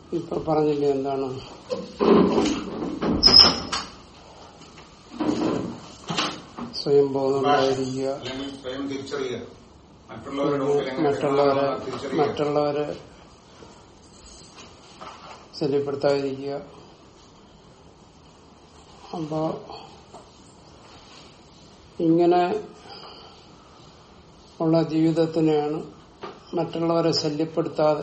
ഇപ്പൊ പറഞ്ഞില്ലേ എന്താണ് സ്വയം ബോധമുണ്ടായിരിക്കുക അല്ലെങ്കിൽ സ്വയം തിരിച്ചറിയുക മറ്റുള്ളവരുടെ മുമ്പിൽ എങ്ങനെ മറ്റുള്ളവരെ പെരുമാറണം തിരിച്ചറിയുക മറ്റുള്ളവരെ ശല്യപ്പെടുത്താതിരിക്കുക അപ്പോ ഇങ്ങനെ ഉള്ള ജീവിതത്തിനെയാണ് മറ്റുള്ളവരെ ശല്യപ്പെടുത്താതെ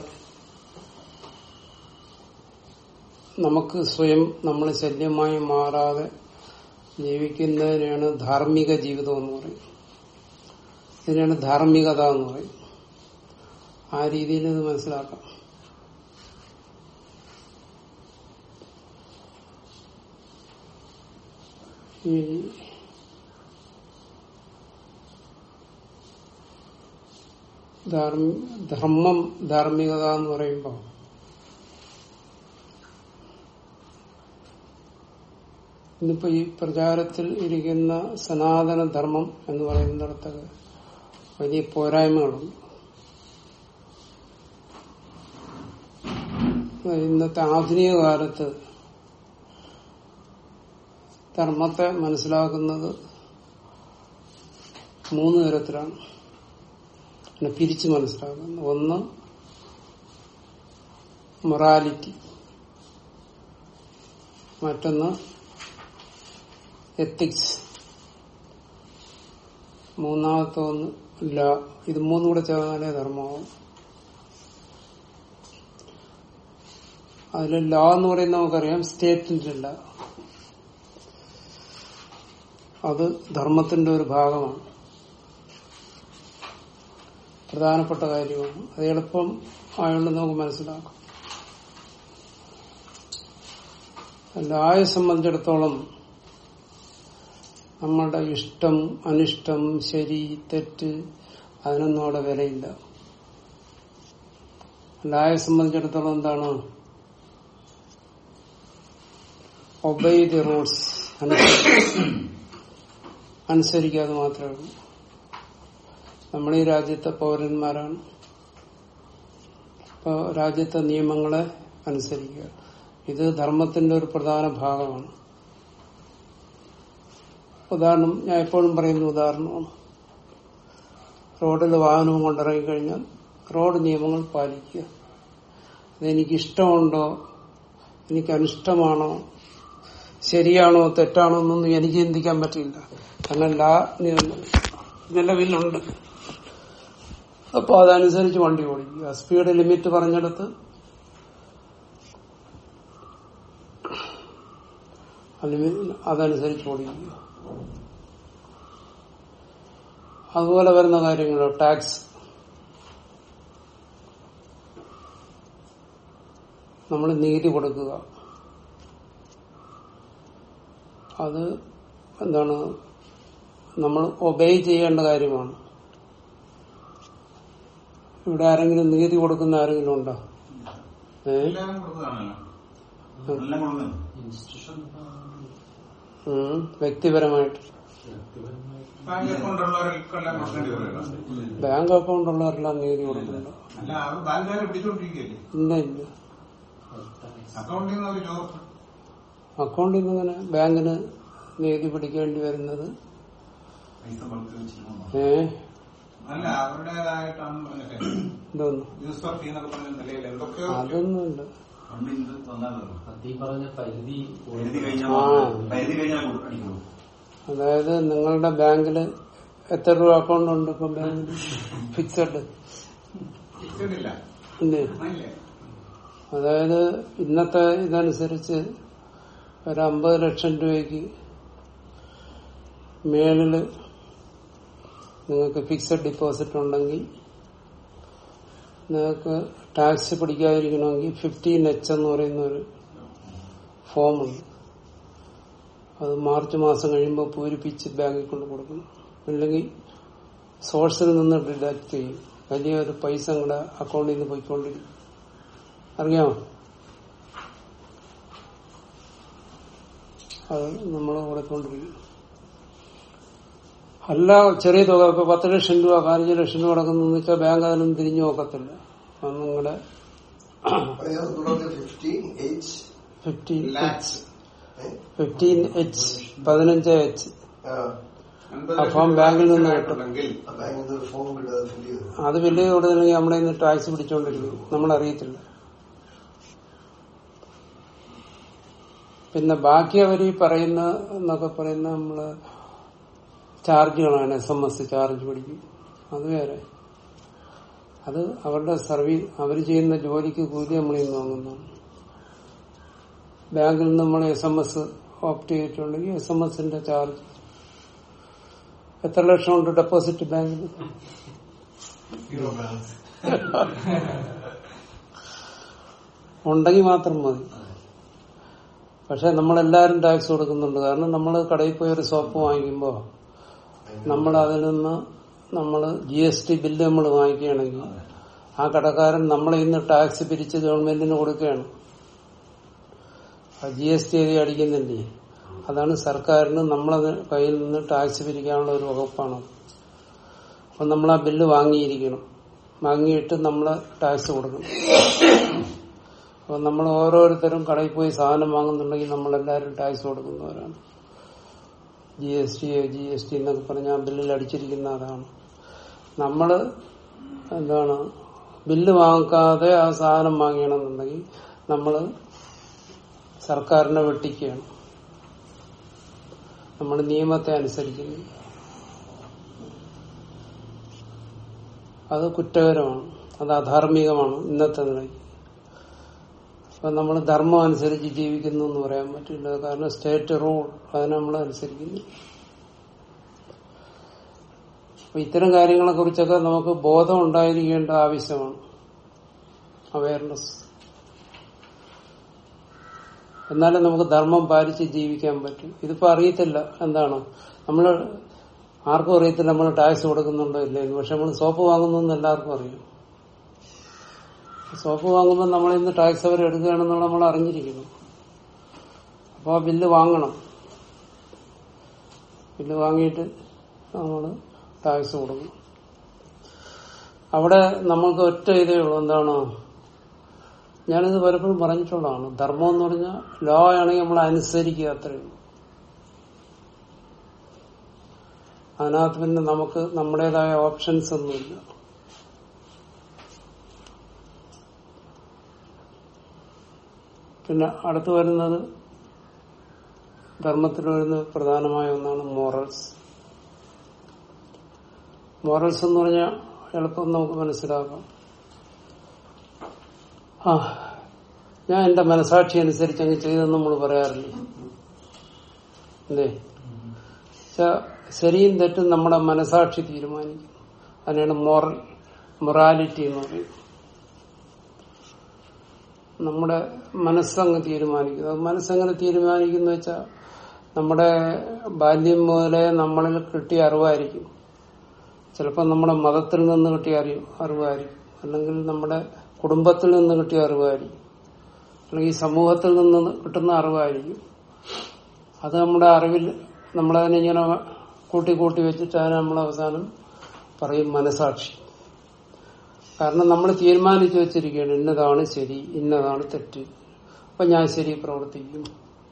നമുക്ക് സ്വയം നമ്മൾ ശല്യമായി മാറാതെ ജീവിക്കുന്നതിനെയാണ് ധാർമ്മിക ജീവിതം എന്ന് പറയും ഇതിനാണ് ധാർമ്മികത എന്ന് പറയും ആ രീതിയിൽ ഇത് മനസ്സിലാക്കാം ഈ ധാർമ്മി ധർമ്മം ധാർമ്മികത എന്ന് പറയുമ്പോൾ ഇന്നിപ്പോ ഈ പ്രചാരത്തിൽ ഇരിക്കുന്ന സനാതന ധർമ്മം എന്ന് പറയുന്നിടത്തൊക്കെ വലിയ പോരായ്മകളുണ്ട് ഇന്നത്തെ ആധുനിക കാലത്ത് ധർമ്മത്തെ മനസ്സിലാക്കുന്നത് മൂന്ന് തരത്തിലാണ് പിന്നെ പിരിച്ച് മനസ്സിലാക്കുന്നത് ഒന്ന് മൊറാലിറ്റി മറ്റൊന്ന് എത്തിക്സ് മൂന്നാമത്തെ ഒന്ന് ല ഇത് മൂന്നും കൂടെ ചേർന്നാലേ ധർമ്മമാവും അതിൽ ല എന്ന് പറയുന്നത് നമുക്കറിയാം സ്റ്റേറ്റിന്റെ ല അത് ധർമ്മത്തിന്റെ ഒരു ഭാഗമാണ് പ്രധാനപ്പെട്ട കാര്യമാണ് അത് എളുപ്പം ആയതുകൊണ്ട് നമുക്ക് മനസ്സിലാക്കാം ലായെ സംബന്ധിച്ചിടത്തോളം നമ്മളുടെ ഇഷ്ടം അനിഷ്ടം ശരി തെറ്റ് അതിനൊന്നും അവിടെ വിലയില്ല ലായെ സംബന്ധിച്ചിടത്തോളം എന്താണ് ഒബൈ ദി റൂൾസ് അനുസരിക്കാതെ മാത്രമേ ഉള്ളൂ നമ്മൾ ഈ രാജ്യത്തെ പൗരന്മാരാണ് അപ്പോൾ രാജ്യത്തെ നിയമങ്ങളെ അനുസരിക്കുക ഇത് ധർമ്മത്തിന്റെ ഒരു പ്രധാന ഭാഗമാണ് ഉദാഹരണം ഞാൻ എപ്പോഴും പറയുന്ന ഉദാഹരണമാണ് റോഡിൽ വാഹനവും കൊണ്ടിറങ്ങിക്കഴിഞ്ഞാൽ റോഡ് നിയമങ്ങൾ പാലിക്കുക അതെനിക്ക് ഇഷ്ടമുണ്ടോ എനിക്ക് അനിഷ്ടമാണോ ശരിയാണോ തെറ്റാണോ എന്നൊന്നും എനിക്ക് ചിന്തിക്കാൻ പറ്റില്ല കാരണം ലാ നിയമം നിലവിലുണ്ട് അപ്പൊ അതനുസരിച്ച് വണ്ടി ഓടിക്കുക സ്പീഡ് ലിമിറ്റ് പറഞ്ഞെടുത്ത് അലിമി- അതനുസരിച്ച് ഓടിക്കുക അതുപോലെ വരുന്ന കാര്യങ്ങളോ ടാക്സ് നമ്മൾ നീതി കൊടുക്കുക അത് എന്താണ് നമ്മൾ ഒബേ ചെയ്യേണ്ട കാര്യമാണ് ഇവിടെ ആരെങ്കിലും നീതി കൊടുക്കുന്ന ആരെങ്കിലും ഉണ്ടോ ഏ എല്ലാവരും കൊടുത്തതാണല്ലോ എല്ലാം കൊടുക്കുന്നത് ഉം. വ്യക്തിപരമായിട്ട് ബാങ്ക് അക്കൗണ്ട് ഉള്ളവർക്കെല്ലാം പ്രശ്നം വരുമല്ലോ ബാങ്ക് അക്കൗണ്ട് ഉള്ളവരെല്ലാം നീതി കൊടുക്കുന്നുണ്ടോ അല്ല അവർ ബാങ്കുകാരെ പിടിച്ചോണ്ടിരിക്കുകയല്ലേ ഇല്ല ഇല്ല അക്കൗണ്ടിൽ നിന്ന് അവർ ചോർത്തും അക്കൗണ്ടിൽ നിന്ന് ഇങ്ങനെ ബാങ്കിന് നീതി പിടിക്കേണ്ടി വരുന്നത് പൈസ പുറത്ത് വെച്ചിരിക്കുന്നു ഏ അല്ല അവരുടേതായിട്ടാണ് മറ്റേ ഇതൊന്നും യൂസർ ഫീ എന്നൊക്കെ പറഞ്ഞ നിലയിൽ എന്തൊക്കെയോ അതൊന്നുമില്ല പണ്ട് ഇത് തന്നാലോ അത് ഈ പറഞ്ഞ പരിധി പരിധി കഴിഞ്ഞാൽ ആ. മാത്രം- പരിധി കഴിഞ്ഞാൽ അടിക്കുള്ളൂ അതായത് നിങ്ങളുടെ ബാങ്കില് എത്ര രൂപ അക്കൗണ്ട് ഉണ്ട് ഇപ്പൊ ബാങ്കിൽ ഫിക്സഡ് ഫിക്സഡ് ഇല്ല ഇല്ലേ ഇല്ലേ അതായത് ഇന്നത്തെ ഇതനുസരിച്ച് ഒരു അമ്പത് ലക്ഷം രൂപയ്ക്ക് മേളില് നിങ്ങൾക്ക് ഫിക്സഡ് ഡിപ്പോസിറ്റ് ഉണ്ടെങ്കിൽ നിങ്ങൾക്ക് ടാക്സ് പിടിക്കാതിരിക്കണമെങ്കിൽ ഫിഫ്റ്റീൻ എച്ച് എന്ന് പറയുന്ന ഒരു ഫോമുണ്ട് അത് മാർച്ച് മാസം കഴിയുമ്പോൾ പൂരിപ്പിച്ച് ബാങ്കിൽ കൊണ്ട് കൊടുക്കണം ഇല്ലെങ്കിൽ സോഴ്സിൽ നിന്ന് ഡിഡക്ട് ചെയ്യും വലിയൊരു പൈസ നിങ്ങളുടെ അക്കൗണ്ടിൽ നിന്ന് പോയിക്കൊണ്ടിരിക്കും അറിയാമോ അത് നമ്മൾ കൊടുത്തോണ്ടിരിക്കും അല്ല ചെറിയ തുക ഇപ്പൊ പത്ത് ലക്ഷം രൂപ പതിനഞ്ച് ലക്ഷം രൂപ അടക്കുന്നു വെച്ചാൽ ബാങ്ക് അതിനൊന്നും തിരിഞ്ഞു നോക്കത്തില്ല അത് നിങ്ങളുടെ തുടർന്ന് fifteen H fifteen lakhs fifteen H പതിനഞ്ച് എച്ച് അൻപത് ആ ഫോം ബാങ്കിൽ നിന്ന് കിട്ടും. ഉണ്ടെങ്കിൽ ബാങ്കിൽ നിന്ന് ഒരു ഫോം കിട്ടുക ഫില്ല് ചെയ്ത് അത് വലിയ കൊടുത്തില്ലെങ്കിൽ നമ്മളെ ഇന്ന് ടാക്സ് പിടിച്ചോണ്ടിരിക്കും നമ്മളറിയത്തില്ല പിന്നെ ബാക്കി അവർ ഈ പറയുന്ന എന്നൊക്കെ പറയുന്ന നമ്മള് ചാർജുകളാണ് എസ് എം എസ് ചാർജ് പിടിക്കും അത് വേറെ അത് അവരുടെ സർവീസ് അവർ ചെയ്യുന്ന ജോലിക്ക് കൂലി നമ്മളിൽ നിന്ന് വാങ്ങുന്നതാണ് ബാങ്കിൽ നിന്ന് നമ്മൾ എസ് എം എസ് ഓപ്റ്റ് ചെയ്തിട്ടുണ്ടെങ്കിൽ എസ് എം എസിന്റെ ചാർജ് എത്ര ലക്ഷം ഉണ്ട് ഡെപ്പോസിറ്റ് ബാങ്കിൽ ഉണ്ടെങ്കിൽ മാത്രം മതി പക്ഷെ നമ്മളെല്ലാരും ടാക്സ് കൊടുക്കുന്നുണ്ട് കാരണം നമ്മൾ കടയിൽ പോയി ഒരു സോപ്പ് വാങ്ങിക്കുമ്പോൾ നമ്മൾ അതിൽ നിന്ന് നമ്മൾ ജി എസ് ടി ബില്ല് നമ്മൾ വാങ്ങിക്കുകയാണെങ്കിൽ ആ കടക്കാരൻ നമ്മളെ ഇന്ന് ടാക്സ് പിരിച്ച് ഗവൺമെന്റിന് കൊടുക്കുകയാണ് ജി എസ് ടി എഴുതി അടിക്കുന്നില്ലേ അതാണ് സർക്കാരിന് നമ്മളെ കയ്യിൽ നിന്ന് ടാക്സ് പിരിക്കാനുള്ള ഒരു വകുപ്പാണ് അപ്പൊ നമ്മൾ ആ ബില്ല് വാങ്ങിയിരിക്കണം വാങ്ങിയിട്ട് നമ്മൾ ടാക്സ് കൊടുക്കണം അപ്പൊ നമ്മൾ ഓരോരുത്തരും കടയിൽ പോയി സാധനം വാങ്ങുന്നുണ്ടെങ്കിൽ നമ്മളെല്ലാവരും ടാക്സ് കൊടുക്കുന്നവരാണ് G S T G S T എന്നൊക്കെ പറഞ്ഞ ആ ബില്ലിൽ അടിച്ചിരിക്കുന്ന അതാണ് നമ്മള് എന്താണ് ബില്ല് വാങ്ങിക്കാതെ ആ സാധനം വാങ്ങിയണമെന്നുണ്ടെങ്കിൽ നമ്മള് സർക്കാരിനെ വെട്ടിക്കുകയാണ് നമ്മൾ നിയമത്തെ അനുസരിക്കുന്നു അത് കുറ്റകരമാണ് അത് അധാർമികമാണ് ഇന്നത്തെ നിലയ്ക്ക് അപ്പൊ നമ്മൾ ധർമ്മം അനുസരിച്ച് ജീവിക്കുന്നു എന്ന് പറയാൻ പറ്റില്ല കാരണം സ്റ്റേറ്റ് റൂൾ അതിനെ നമ്മൾ അനുസരിക്കുന്നു അപ്പൊ ഇത്തരം കാര്യങ്ങളെ കുറിച്ചൊക്കെ നമുക്ക് ബോധം ഉണ്ടായിരിക്കേണ്ട ആവശ്യമാണ് അവയർനെസ് എന്നാലും നമുക്ക് ധർമ്മം പാലിച്ച് ജീവിക്കാൻ പറ്റും ഇതിപ്പോ അറിയത്തില്ല എന്താണ് നമ്മൾ ആർക്കും അറിയത്തില്ല നമ്മൾ ടാക്സ് കൊടുക്കുന്നുണ്ടോ ഇല്ലെന്ന് പക്ഷെ നമ്മൾ സോപ്പ് വാങ്ങുന്നു എല്ലാവർക്കും അറിയാം സോപ്പ് വാങ്ങുമ്പോൾ നമ്മൾ ഇന്ന് ടാക്സ് അവർ എടുക്കുകയാണെന്നുള്ള നമ്മൾ അറിഞ്ഞിരിക്കുന്നു അപ്പോൾ ആ ബില്ല് വാങ്ങണം ബില്ല് വാങ്ങിയിട്ട് നമ്മൾ ടാക്സ് കൊടുക്കും അവിടെ നമ്മൾക്ക് ഒറ്റ ഇതേ ഉള്ളൂ എന്താണ് ഞാനിത് പലപ്പോഴും പറഞ്ഞിട്ടുള്ളതാണ് ധർമ്മം എന്ന് പറഞ്ഞാൽ ലോ ആണെങ്കിൽ നമ്മൾ അനുസരിക്കുക അത്രയും അതിനകത്ത് പിന്നെ നമുക്ക് നമ്മുടേതായ ഓപ്ഷൻസ് ഒന്നുമില്ല പിന്നെ അടുത്ത് വരുന്നത് ധർമ്മത്തിൽ വരുന്ന പ്രധാനമായ ഒന്നാണ് മോറൽസ് മോറൽസ് എന്ന് പറഞ്ഞാൽ എളുപ്പം നമുക്ക് മനസ്സിലാക്കാം ആ ഞാൻ എന്റെ മനസാക്ഷി അനുസരിച്ച് അങ്ങ് ചെയ്തെന്ന് നമ്മൾ പറയാറില്ലേ അല്ലേ ച- ശരിയും തെറ്റും നമ്മുടെ മനസാക്ഷി തീരുമാനിക്കും അതിനാണ് മോറൽ മൊറാലിറ്റി എന്ന് പറയുന്നത് നമ്മുടെ മനസ്സങ്ങ് തീരുമാനിക്കുന്നത് അത് മനസ്സങ്ങനെ തീരുമാനിക്കുന്ന വെച്ചാൽ നമ്മുടെ ബാല്യം മുതലേ നമ്മളിൽ കിട്ടിയ അറിവായിരിക്കും ചിലപ്പോൾ നമ്മുടെ മതത്തിൽ നിന്ന് കിട്ടിയ അറിവ് അറിവായിരിക്കും അല്ലെങ്കിൽ നമ്മുടെ കുടുംബത്തിൽ നിന്ന് കിട്ടിയ അറിവായിരിക്കും അല്ലെങ്കിൽ സമൂഹത്തിൽ നിന്ന് കിട്ടുന്ന അറിവായിരിക്കും അത് നമ്മുടെ അറിവിൽ നമ്മളതിനെ ഇങ്ങനെ കൂട്ടി കൂട്ടി വെച്ചിട്ട് അതിനെ നമ്മൾ അവസാനം പറയും മനസാക്ഷി കാരണം നമ്മൾ തീരുമാനിച്ചു വെച്ചിരിക്കുകയാണ് ഇന്നതാണ് ശരി ഇന്നതാണ് തെറ്റ് അപ്പൊ ഞാൻ ശരി പ്രവർത്തിക്കും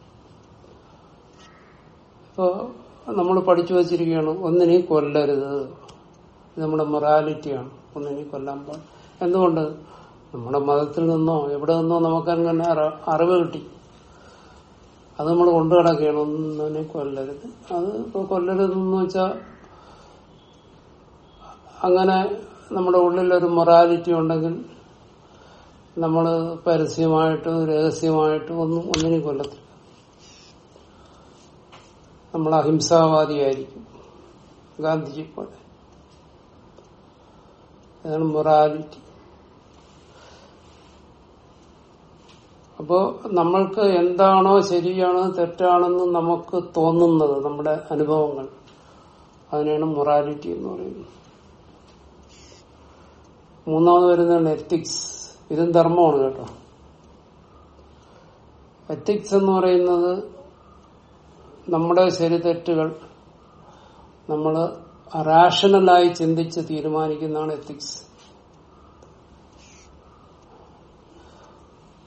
ഇപ്പോ നമ്മൾ പഠിച്ചു വെച്ചിരിക്കുകയാണ് ഒന്നിനെ കൊല്ലരുത് ഇത് നമ്മുടെ മൊറാലിറ്റിയാണ് ഒന്നിനെ കൊല്ലാൻ പാടില്ല എന്തുകൊണ്ട് നമ്മുടെ മതത്തിൽ നിന്നോ എവിടെ നിന്നോ നമുക്കങ്ങനെ അറ- അറിവ് കിട്ടി അത് നമ്മൾ കൊണ്ടു കിടക്കുകയാണ് ഒന്നിനെ കൊല്ലരുത് അത് ഇപ്പൊ കൊല്ലരുതെന്ന് വെച്ചാൽ അങ്ങനെ നമ്മുടെ ഉള്ളിലൊരു മൊറാലിറ്റി ഉണ്ടെങ്കിൽ നമ്മൾ പരസ്യമായിട്ടും രഹസ്യമായിട്ടും ഒന്നും ഒന്നിനെ കൊല്ലത്തില്ല നമ്മൾ അഹിംസാവാദിയായിരിക്കും ഗാന്ധിജി പോലെ അതാണ് മൊറാലിറ്റി അപ്പോ നമ്മൾക്ക് എന്താണോ ശരിയാണോ തെറ്റാണെന്ന് നമുക്ക് തോന്നുന്നത് നമ്മുടെ അനുഭവങ്ങൾ അതിനാണ് മൊറാലിറ്റി എന്ന് പറയുന്നത് മൂന്നാമത് വരുന്നതാണ് എത്തിക്സ് ഇതും ധർമ്മമാണ് കേട്ടോ എത്തിക്സ് എന്ന് പറയുന്നത് നമ്മുടെ ശരി തെറ്റുകൾ നമ്മൾ റാഷണലായി ചിന്തിച്ച് തീരുമാനിക്കുന്നതാണ് എത്തിക്സ്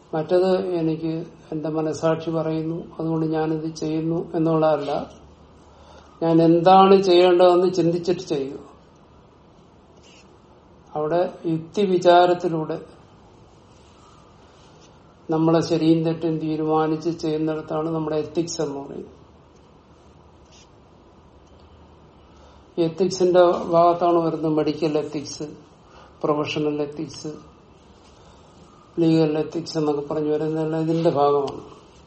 മറ്റത് എനിക്ക് എന്റെ മനസാക്ഷി പറയുന്നു അതുകൊണ്ട് ഞാനിത് ചെയ്യുന്നു എന്നുള്ളതല്ല ഞാൻ എന്താണ് ചെയ്യേണ്ടതെന്ന് ചിന്തിച്ചിട്ട് ചെയ്യുക അവിടെ യുക്തി വിചാരത്തിലൂടെ നമ്മളെ ശരിയും തെറ്റും തീരുമാനിച്ച് ചെയ്യുന്നിടത്താണ് നമ്മുടെ എത്തിക്സ് എന്ന് പറയുന്നത് എത്തിക്സിന്റെ ഭാഗത്താണ് വരുന്നത് medical ethics professional ethics legal ethics എന്നൊക്കെ പറഞ്ഞു വരുന്നതെല്ലാം ഇതിന്റെ ഭാഗമാണ്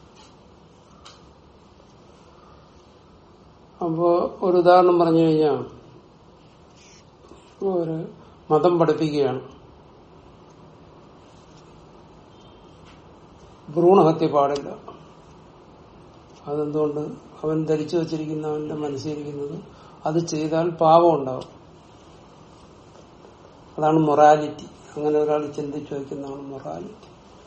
അപ്പോ ഒരു ഉദാഹരണം പറഞ്ഞു കഴിഞ്ഞാൽ ഒരു മതം പഠിപ്പിക്കുകയാണ് ഭ്രൂണഹത്യ പാടില്ല അതെന്തുകൊണ്ട് അവൻ ധരിച്ചു വച്ചിരിക്കുന്ന അവന്റെ മനസ്സിലിരിക്കുന്നത് അത് ചെയ്താൽ പാപം ഉണ്ടാവും അതാണ് മൊറാലിറ്റി അങ്ങനെ ഒരാൾ ചിന്തിച്ചു വയ്ക്കുന്നതാണ് മൊറാലിറ്റി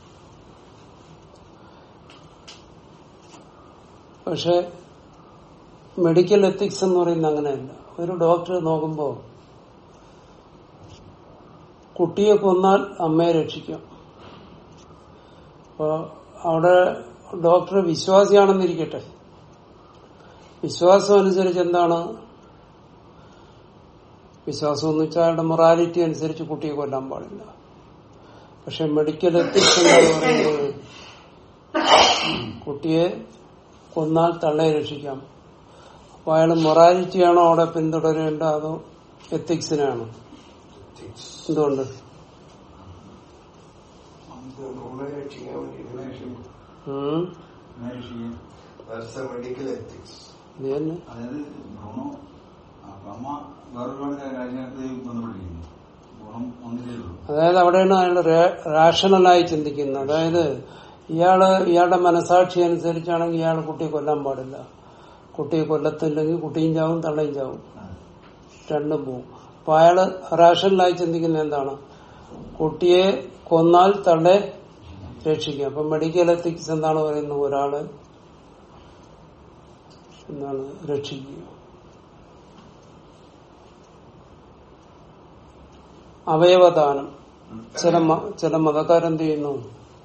പക്ഷെ മെഡിക്കൽ എത്തിക്സ് എന്ന് പറയുന്നത് അങ്ങനെയല്ല ഒരു ഡോക്ടർ നോക്കുമ്പോ കുട്ടിയെ കൊന്നാൽ അമ്മയെ രക്ഷിക്കാം അപ്പൊ അവിടെ ഡോക്ടർ വിശ്വാസിയാണെന്നിരിക്കട്ടെ വിശ്വാസം അനുസരിച്ച് എന്താണ് വിശ്വാസം എന്ന് വെച്ചാൽ അയാളുടെ മൊറാലിറ്റി അനുസരിച്ച് കുട്ടിയെ കൊല്ലാൻ പാടില്ല പക്ഷെ മെഡിക്കൽ എത്തിക്സ് എന്ന് പറയുന്നത് കുട്ടിയെ കൊന്നാൽ തള്ളയെ രക്ഷിക്കാം അപ്പൊ അയാൾ മൊറാലിറ്റിയാണോ അവിടെ പിന്തുടരേണ്ട അതോ എത്തിക്സിനാണോ Ethics. എന്തുകൊണ്ട് ഇത് നമ്മളെ രക്ഷിക്കാൻ വേണ്ടിയിട്ട് ഉം? രക്ഷിക്കാൻ That's the medical ethics. ഇത് തന്നെ അതായത് ഭ്രൂണം അപ്പൊ അമ്മ വേറൊരു രാജ്യത്ത് ബന്ധപ്പെട്ടിരിക്കുന്നു ഭ്രൂണം ഒന്നിലേ ഉള്ളൂ അതായത് അവിടെയാണ് അയാൾ റാഷണലായി ചിന്തിക്കുന്നത് അതായത് ഇയാള് ഇയാളുടെ മനസാക്ഷി അനുസരിച്ചാണെങ്കിൽ ഇയാൾ കുട്ടിയെ കൊല്ലാൻ പാടില്ല കുട്ടിയെ കൊല്ലത്തില്ലെങ്കിൽ കുട്ടിയും ചാവും തള്ളയും ചാവും രണ്ടും പോവും അപ്പൊ അയാള് റാഷണലായി ചിന്തിക്കുന്നത് എന്താണ് കുട്ടിയെ കൊന്നാൽ തള്ളെ രക്ഷിക്കുക അപ്പൊ മെഡിക്കൽ എത്തിക്സ് എന്താണ് പറയുന്നത് ഒരാള് എന്താണ് രക്ഷിക്കുക അവയവദാനം ചില മ- ചില മതക്കാരെന്ത് ചെയ്യുന്നു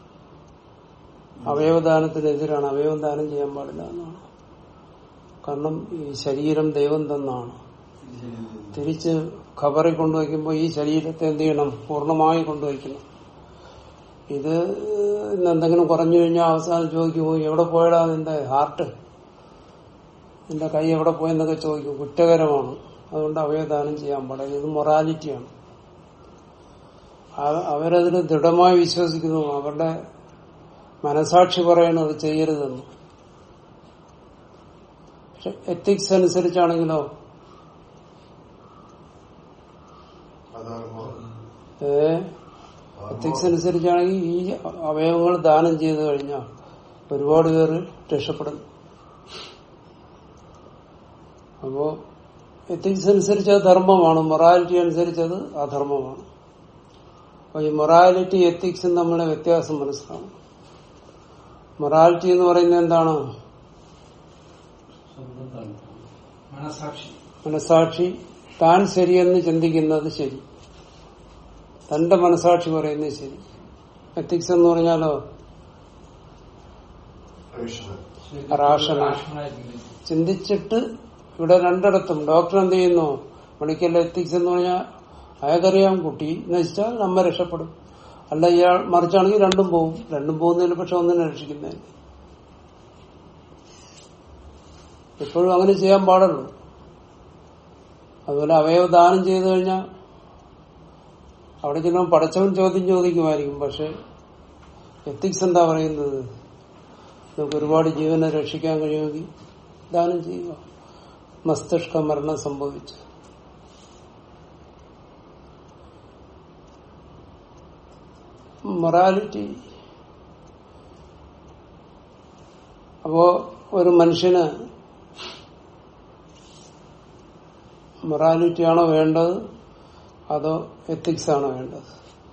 അവയവദാനത്തിനെതിരാണ് അവയവദാനം ചെയ്യാൻ പാടില്ല എന്നാണ് കാരണം ഈ ശരീരം ദൈവം തന്നാണ് തിരിച്ച് ഖബറിൽ കൊണ്ടുവയ്ക്കുമ്പോൾ ഈ ശരീരത്തെ എന്ത് ചെയ്യണം പൂർണ്ണമായി കൊണ്ടുവയ്ക്കണം ഇത് ഇന്ന് എന്തെങ്കിലും കുറഞ്ഞു കഴിഞ്ഞാൽ അവസാനം ചോദിക്കുമോ എവിടെ പോയടാ നിന്റെ ഹാർട്ട് നിന്റെ കൈ എവിടെ പോയെന്നൊക്കെ ചോദിക്കും കുറ്റകരമാണ് അതുകൊണ്ട് അവയവദാനം ചെയ്യാൻ പാടില്ല ഇത് മൊറാലിറ്റിയാണ് അവ- അവരതിൽ ദൃഢമായി വിശ്വസിക്കുന്നു അവരുടെ മനസാക്ഷി പറയണു അത് ചെയ്യരുതെന്ന് പക്ഷെ എത്തിക്സ് അനുസരിച്ചാണെങ്കിലോ അധർമ്മം ഏ എത്തിക്സ് അനുസരിച്ചാണെങ്കിൽ ഈ അവയവങ്ങൾ ദാനം ചെയ്തു കഴിഞ്ഞാൽ ഒരുപാട് പേര് രക്ഷപ്പെടുന്നു അപ്പോ എത്തിക്സ് അനുസരിച്ച് അത് ധർമ്മമാണ് മൊറാലിറ്റി അനുസരിച്ച് അത് അധർമ്മമാണ് അപ്പൊ ഈ മൊറാലിറ്റി എത്തിക്സും തമ്മിലെ വ്യത്യാസം മനസ്സിലാവും മൊറാലിറ്റി എന്ന് പറയുന്നത് എന്താണ് മനസാക്ഷി മനസാക്ഷി താൻ ശരിയെന്ന് ചിന്തിക്കുന്നത് ശരി തന്റെ മനസാക്ഷി പറയുന്നത് ശരി എത്തിക്സ് എന്ന് പറഞ്ഞാലോ rational. റാഷണൽ. റാഷണലായി ചിന്തിക്കും. ചിന്തിച്ചിട്ട് ഇവിടെ രണ്ടിടത്തും ഡോക്ടർ എന്ത് ചെയ്യുന്നു മെഡിക്കൽ എത്തിക്സ് എന്ന് പറഞ്ഞാൽ അയാൾക്കറിയാം കുട്ടി നശിച്ചാൽ നമ്മ രക്ഷപ്പെടും അല്ല ഇയാൾ മറിച്ചാണെങ്കിൽ രണ്ടും പോവും രണ്ടും പോകുന്നതിന് പക്ഷെ ഒന്നിനെ രക്ഷിക്കുന്നതിന് എപ്പോഴും അങ്ങനെ ചെയ്യാൻ പാടുള്ളൂ അതുപോലെ അവയവദാനം ചെയ്തു കഴിഞ്ഞാൽ അവിടെ ചിലപ്പോൾ പടച്ചവൻ ചോദ്യം ചോദിക്കുമായിരിക്കും പക്ഷെ എത്തിക്സ് എന്താ പറയുന്നത് നമുക്ക് ഒരുപാട് ജീവനെ രക്ഷിക്കാൻ കഴിയുമെങ്കിൽ ദാനം ചെയ്യുക മസ്തിഷ്ക മരണം സംഭവിച്ചു മൊറാലിറ്റി അപ്പോ ഒരു മനുഷ്യന് മൊറാലിറ്റി ആണോ വേണ്ടത് അതോ എത്തിക്സ് ആണോ വേണ്ടത്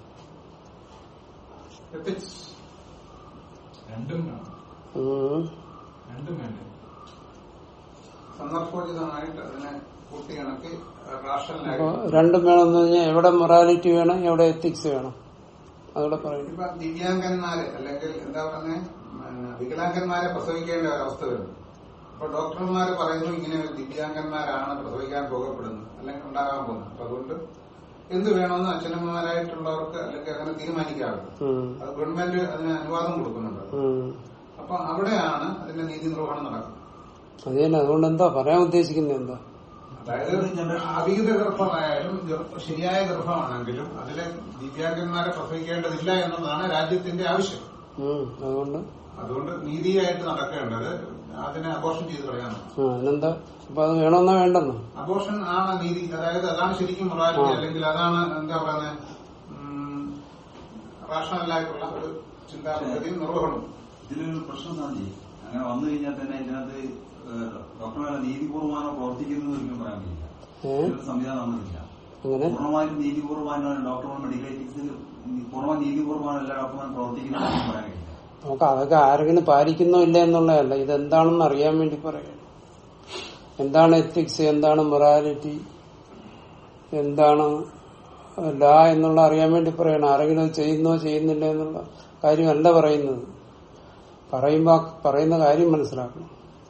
എത്തിക്സ് രണ്ടും വേണം ഉം. രണ്ടും വേണ്ടേ സന്ദർഭോചിതമായിട്ട് അതിനെ കൂട്ടിയിണക്കി അപ്പൊ റാഷണലായിട്ട് രണ്ടും വേണമെന്ന് പറഞ്ഞാൽ എവിടെ മൊറാലിറ്റി വേണം എവിടെ എത്തിക്സ് വേണം അതോടെ പറയുന്നു ഇപ്പൊ ദിവ്യാംഗന്മാരെ അല്ലെങ്കിൽ എന്താ പറഞ്ഞ വികലാംഗന്മാരെ പ്രസവിക്കേണ്ട ഒരവസ്ഥ വരും അപ്പൊ ഡോക്ടർമാര് പറയുന്നു ഇങ്ങനെ ഒരു ദിവ്യാംഗന്മാരാണ് പ്രസവിക്കാൻ പോകപ്പെടുന്നത് അല്ലെങ്കിൽ ഉണ്ടാകാൻ പോകുന്നത് അപ്പൊ അതുകൊണ്ട് എന്ത് വേണമെന്ന് അച്ഛനമ്മമാരായിട്ടുള്ളവർക്ക് അല്ലെങ്കിൽ അങ്ങനെ തീരുമാനിക്കാറുണ്ട് ഉം. അത് ഗവൺമെന്റ് അതിന് അനുവാദം കൊടുക്കുന്നുണ്ട് ഉം. അപ്പൊ അവിടെയാണ് അതിന്റെ നീതി നിർവഹണം നടക്കുന്നത് അത് തന്നെ അതുകൊണ്ട് എന്താ പറയാൻ ഉദ്ദേശിക്കുന്നത് എന്താ അതായത് അവിഹിത ഗർഭമായാലും ഗർഭ- ശരിയായ ഗർഭമാണെങ്കിലും അതിലെ ദിവ്യാംഗന്മാരെ പ്രസവിക്കേണ്ടതില്ല എന്നുള്ളതാണ് രാജ്യത്തിന്റെ ആവശ്യം ഉം. അതുകൊണ്ട് അതുകൊണ്ട് നീതിയായിട്ട് നടക്കേണ്ടത് അതിനെ അബോർഷൻ ചെയ്ത് കളയാനാണ് ആ, അതിനെന്താ അപ്പൊ അത് വേണമെന്നാ വേണ്ടെന്നോ അബോർഷൻ ആണ് നീതി അതായത് അതാണ് ശരിക്കും മൊറാലിറ്റി ആ. അല്ലെങ്കിൽ അതാണ് എന്താ പറയുന്നത് റാഷണലായിട്ടുള്ള ഒരു ചിന്താപദ്ധതിയും നിർവഹണവും ഇതിലൊരു പ്രശ്നം എന്താണ് ചെയ്യും അങ്ങനെ വന്നു കഴിഞ്ഞാൽ തന്നെ ഇതിനകത്ത് ഏഹ്, ഡോക്ടർമാരെ നീതിപൂർവമാണോ പ്രവർത്തിക്കുന്നത് ഒരിക്കലും പറയാൻ കഴിയില്ല ഏ ഇതിനൊരു സംവിധാനം നമ്മളില്ല അങ്ങനെ പൂർണ്ണമായും നീതിപൂർവമാണ് ഡോക്ടർമാർ മെഡിക്കൽ എത്തിക്സിൽ പൂർണ്ണ നീതിപൂർവമാണ് എല്ലാ ഡോക്ടർമാരും പ്രവർത്തിക്കുന്നത് എന്ന് പറയാൻ കഴിയില്ല നമുക്ക് അതൊക്കെ ആരെങ്കിലും പാലിക്കുന്നോ ഇല്ല എന്നുള്ളതല്ല ഇതെന്താണെന്ന് അറിയാൻ വേണ്ടി പറയാണ് എന്താണ് എത്തിക്സ് എന്താണ് മൊറാലിറ്റി എന്താണ് ലാ എന്നുള്ള അറിയാൻ വേണ്ടി പറയണം ആരെങ്കിലും അത് ചെയ്യുന്നോ ചെയ്യുന്നില്ല എന്നുള്ള കാര്യമല്ല പറയുന്നത് പറയുമ്പോ ആ പറയുന്ന കാര്യം മനസ്സിലാക്കണം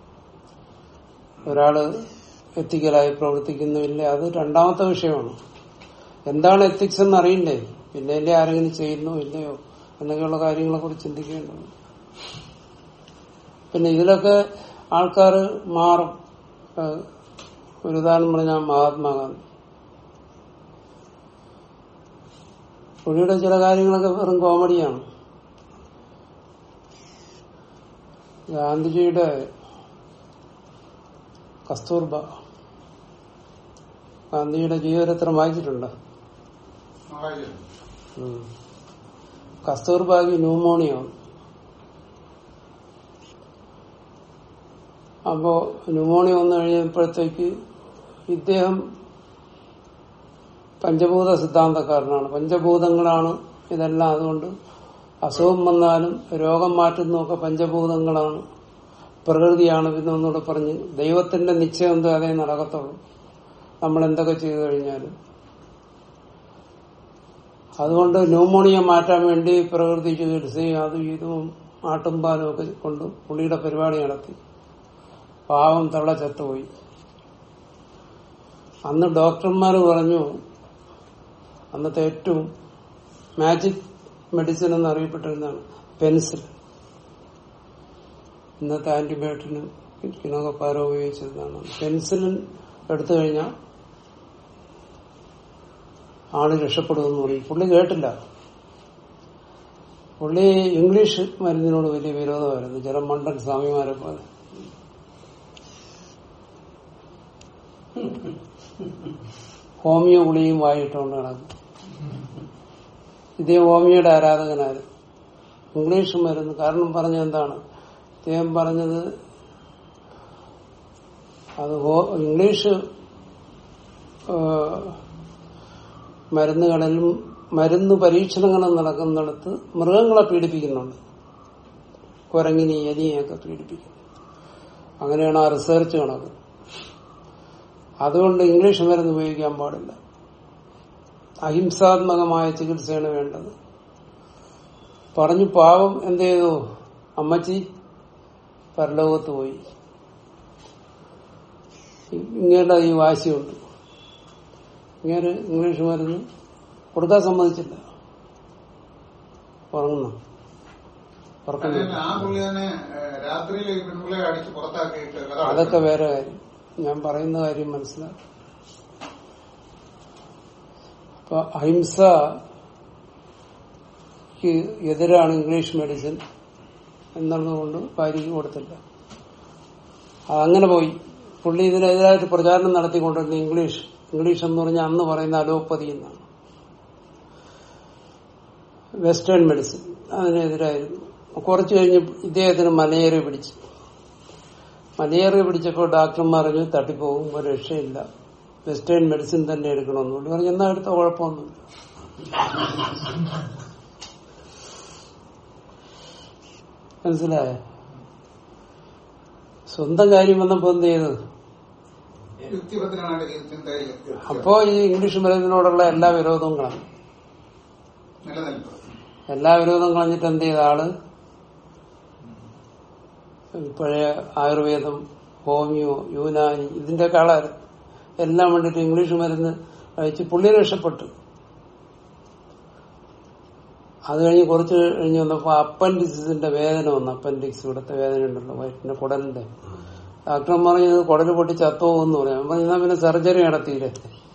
ഒരാള് എത്തിക്കലായി പ്രവർത്തിക്കുന്നുമില്ല അത് രണ്ടാമത്തെ വിഷയമാണ് എന്താണ് എത്തിക്സ് എന്ന് അറിയില്ലേ പിന്നെ അല്ലേ ആരെങ്കിലും ചെയ്യുന്നോ ഇല്ലയോ എന്നൊക്കെയുള്ള കാര്യങ്ങളെ കുറിച്ച് ചിന്തിക്കേണ്ടത് പിന്നെ ഇതിലൊക്കെ ആൾക്കാർ മാറും ഏഹ് ഒരു ഉദാഹരണം പറഞ്ഞാൽ മഹാത്മാഗാന്ധി പുള്ളിയുടെ ചില കാര്യങ്ങളൊക്കെ വെറും കോമഡിയാണ് ഗാന്ധിജിയുടെ കസ്തൂർബ ഗാന്ധിജിയുടെ ജീവചരിത്രം വായിച്ചിട്ടുണ്ടോ വായിച്ചിട്ടുണ്ട്. ഉം. കസ്തൂർബാക്ക് ന്യൂമോണിയ വന്നു. അപ്പോ ന്യൂമോണിയ വന്നു കഴിഞ്ഞപ്പോഴത്തേക്ക് ഇദ്ദേഹം പഞ്ചഭൂത സിദ്ധാന്തക്കാരനാണ് പഞ്ചഭൂതങ്ങളാണ് ഇതെല്ലാം അതുകൊണ്ട് അസുഖം വന്നാലും രോഗം മാറ്റുന്നതൊക്കെ പഞ്ചഭൂതങ്ങളാണ് പ്രകൃതിയാണ് പിന്നെ ഒന്നുകൂടെ പറഞ്ഞ് ദൈവത്തിന്റെ നിശ്ചയം എന്തോ അതേ നടക്കത്തുള്ളൂ നമ്മൾ എന്തൊക്കെ ചെയ്തു കഴിഞ്ഞാലും അതുകൊണ്ട് ന്യൂമോണിയ മാറ്റാൻ വേണ്ടി പ്രകൃതി ചികിത്സയും അതും ഇതും ആട്ടുംപാലും ഒക്കെ കൊണ്ട് പുള്ളിയുടെ പരിപാടി നടത്തി പാവം തള്ള ചത്തുപോയി അന്ന് ഡോക്ടർമാർ പറഞ്ഞു അന്നത്തെ ഏറ്റവും മാജിക് മെഡിസിൻ എന്ന് അറിയപ്പെട്ടിരുന്നതാണ് പെൻസിൽ ഇന്നത്തെ ആന്റിബയോട്ടിനും ഇതിനൊക്കെ പാര ഉപയോഗിച്ചിരുന്നതാണ് പെൻസിലിൻ എടുത്തു കഴിഞ്ഞാൽ ആള് രക്ഷപ്പെടുമെന്ന് പറയും പുള്ളി കേട്ടില്ല പുള്ളി ഇംഗ്ലീഷ് മരുന്നിനോട് വലിയ വിരോധമായിരുന്നു ചില മണ്ടൻ സ്വാമിമാരെ പോലെ ഹോമിയോ ഗുളിയും വായിട്ടുകൊണ്ട് കിടക്കും ഇതേ ഹോമിയോയുടെ ആരാധകനായിരുന്നു ഇംഗ്ലീഷ് മരുന്ന് കാരണം പറഞ്ഞ എന്താണ് അദ്ദേഹം പറഞ്ഞത് അത് ഹോ- ഇംഗ്ലീഷ് ആ, മരുന്നുകളിലും മരുന്ന് പരീക്ഷണങ്ങളും നടക്കുന്നിടത്ത് മൃഗങ്ങളെ പീഡിപ്പിക്കുന്നുണ്ട് കുരങ്ങിനി എലിയെയൊക്കെ പീഡിപ്പിക്കുന്നു അങ്ങനെയാണ് ആ റിസർച്ച് കണക്ക് അതുകൊണ്ട് ഇംഗ്ലീഷ് മരുന്ന് ഉപയോഗിക്കാൻ പാടില്ല അഹിംസാത്മകമായ ചികിത്സയാണ് വേണ്ടത് പറഞ്ഞു പാവം എന്ത് ചെയ്തു അമ്മച്ചി പരലോകത്ത് പോയി ഇങ്ങനെ ഈ വാശിയുണ്ട് ഇങ്ങനെ ഇംഗ്ലീഷ് മരുന്ന് കൊടുക്കാൻ സമ്മതിച്ചില്ല ഉറങ്ങുന്നു ഉറക്കുന്നില്ല ആ പുള്ളി തന്നെ രാത്രിയിൽ ഈ പെൺപിള്ളെ അടിച്ച് പുറത്താക്കിയിട്ട് കഥ അതൊക്കെ വേറെ കാര്യം ഞാൻ പറയുന്ന കാര്യം മനസ്സിലാക്കി അപ്പൊ അഹിംസക്ക് എതിരാണ് ഇംഗ്ലീഷ് മെഡിസിൻ എന്നുള്ളതുകൊണ്ട് ഭാര്യയ്ക്ക് കൊടുത്തില്ല അതങ്ങനെ പോയി പുള്ളി ഇതിനെതിരായിട്ട് പ്രചാരണം നടത്തിക്കൊണ്ടിരുന്ന ഇംഗ്ലീഷ് ഇംഗ്ലീഷ് എന്ന് പറഞ്ഞാൽ അന്ന് പറയുന്ന അലോപ്പതി എന്നാണ് വെസ്റ്റേൺ മെഡിസിൻ അതിനെതിരായിരുന്നു കുറച്ചു കഴിഞ്ഞ് ഇദ്ദേഹത്തിന് മലയേറിയ പിടിച്ചു മലയേറിയ പിടിച്ചപ്പോൾ ഡോക്ടർമാർ പറഞ്ഞു തട്ടിപ്പോകും ഒരു രക്ഷയില്ല വെസ്റ്റേൺ മെഡിസിൻ തന്നെ എടുക്കണമെന്ന് പുള്ളി പറഞ്ഞു എന്നാ എടുത്ത കുഴപ്പമൊന്നുമില്ല മനസ്സിലായോ സ്വന്തം കാര്യം വന്നപ്പോ എന്ത് ചെയ്തത് യുക്തിപരത്തിനാണ് ചിന്തയിൽ അപ്പോ ഈ ഇംഗ്ലീഷ് മരുന്നിനോടുള്ള എല്ലാ വിരോധവും കാണും നിലനിൽപ്പ് എല്ലാ വിരോധം കളഞ്ഞിട്ട് എന്ത് ചെയ്ത ആള് പഴയ ആയുർവേദം ഹോമിയോ യൂനാനി ഇതിന്റെ ആളായിരുന്നു എല്ലാം വേണ്ടിട്ട് ഇംഗ്ലീഷ് മരുന്ന് കഴിച്ച് പുള്ളി രക്ഷപ്പെട്ടു അത് കഴിഞ്ഞ് കുറച്ച് കഴിഞ്ഞ് വന്നപ്പോ അപ്പൻഡിക്സിന്റെ വേദന വന്നു അപ്പൻഡിക്സ് ഇവിടുത്തെ വേദന ഉണ്ടല്ലോ വയറ്റിന്റെ കുടലിന്റെ ഡോക്ടർ പറഞ്ഞത് കുടല് പൊട്ടി ചത്തോന്ന് പറയാം അപ്പൊ എന്നാ പിന്നെ സർജറി നടത്തിയില്ലേ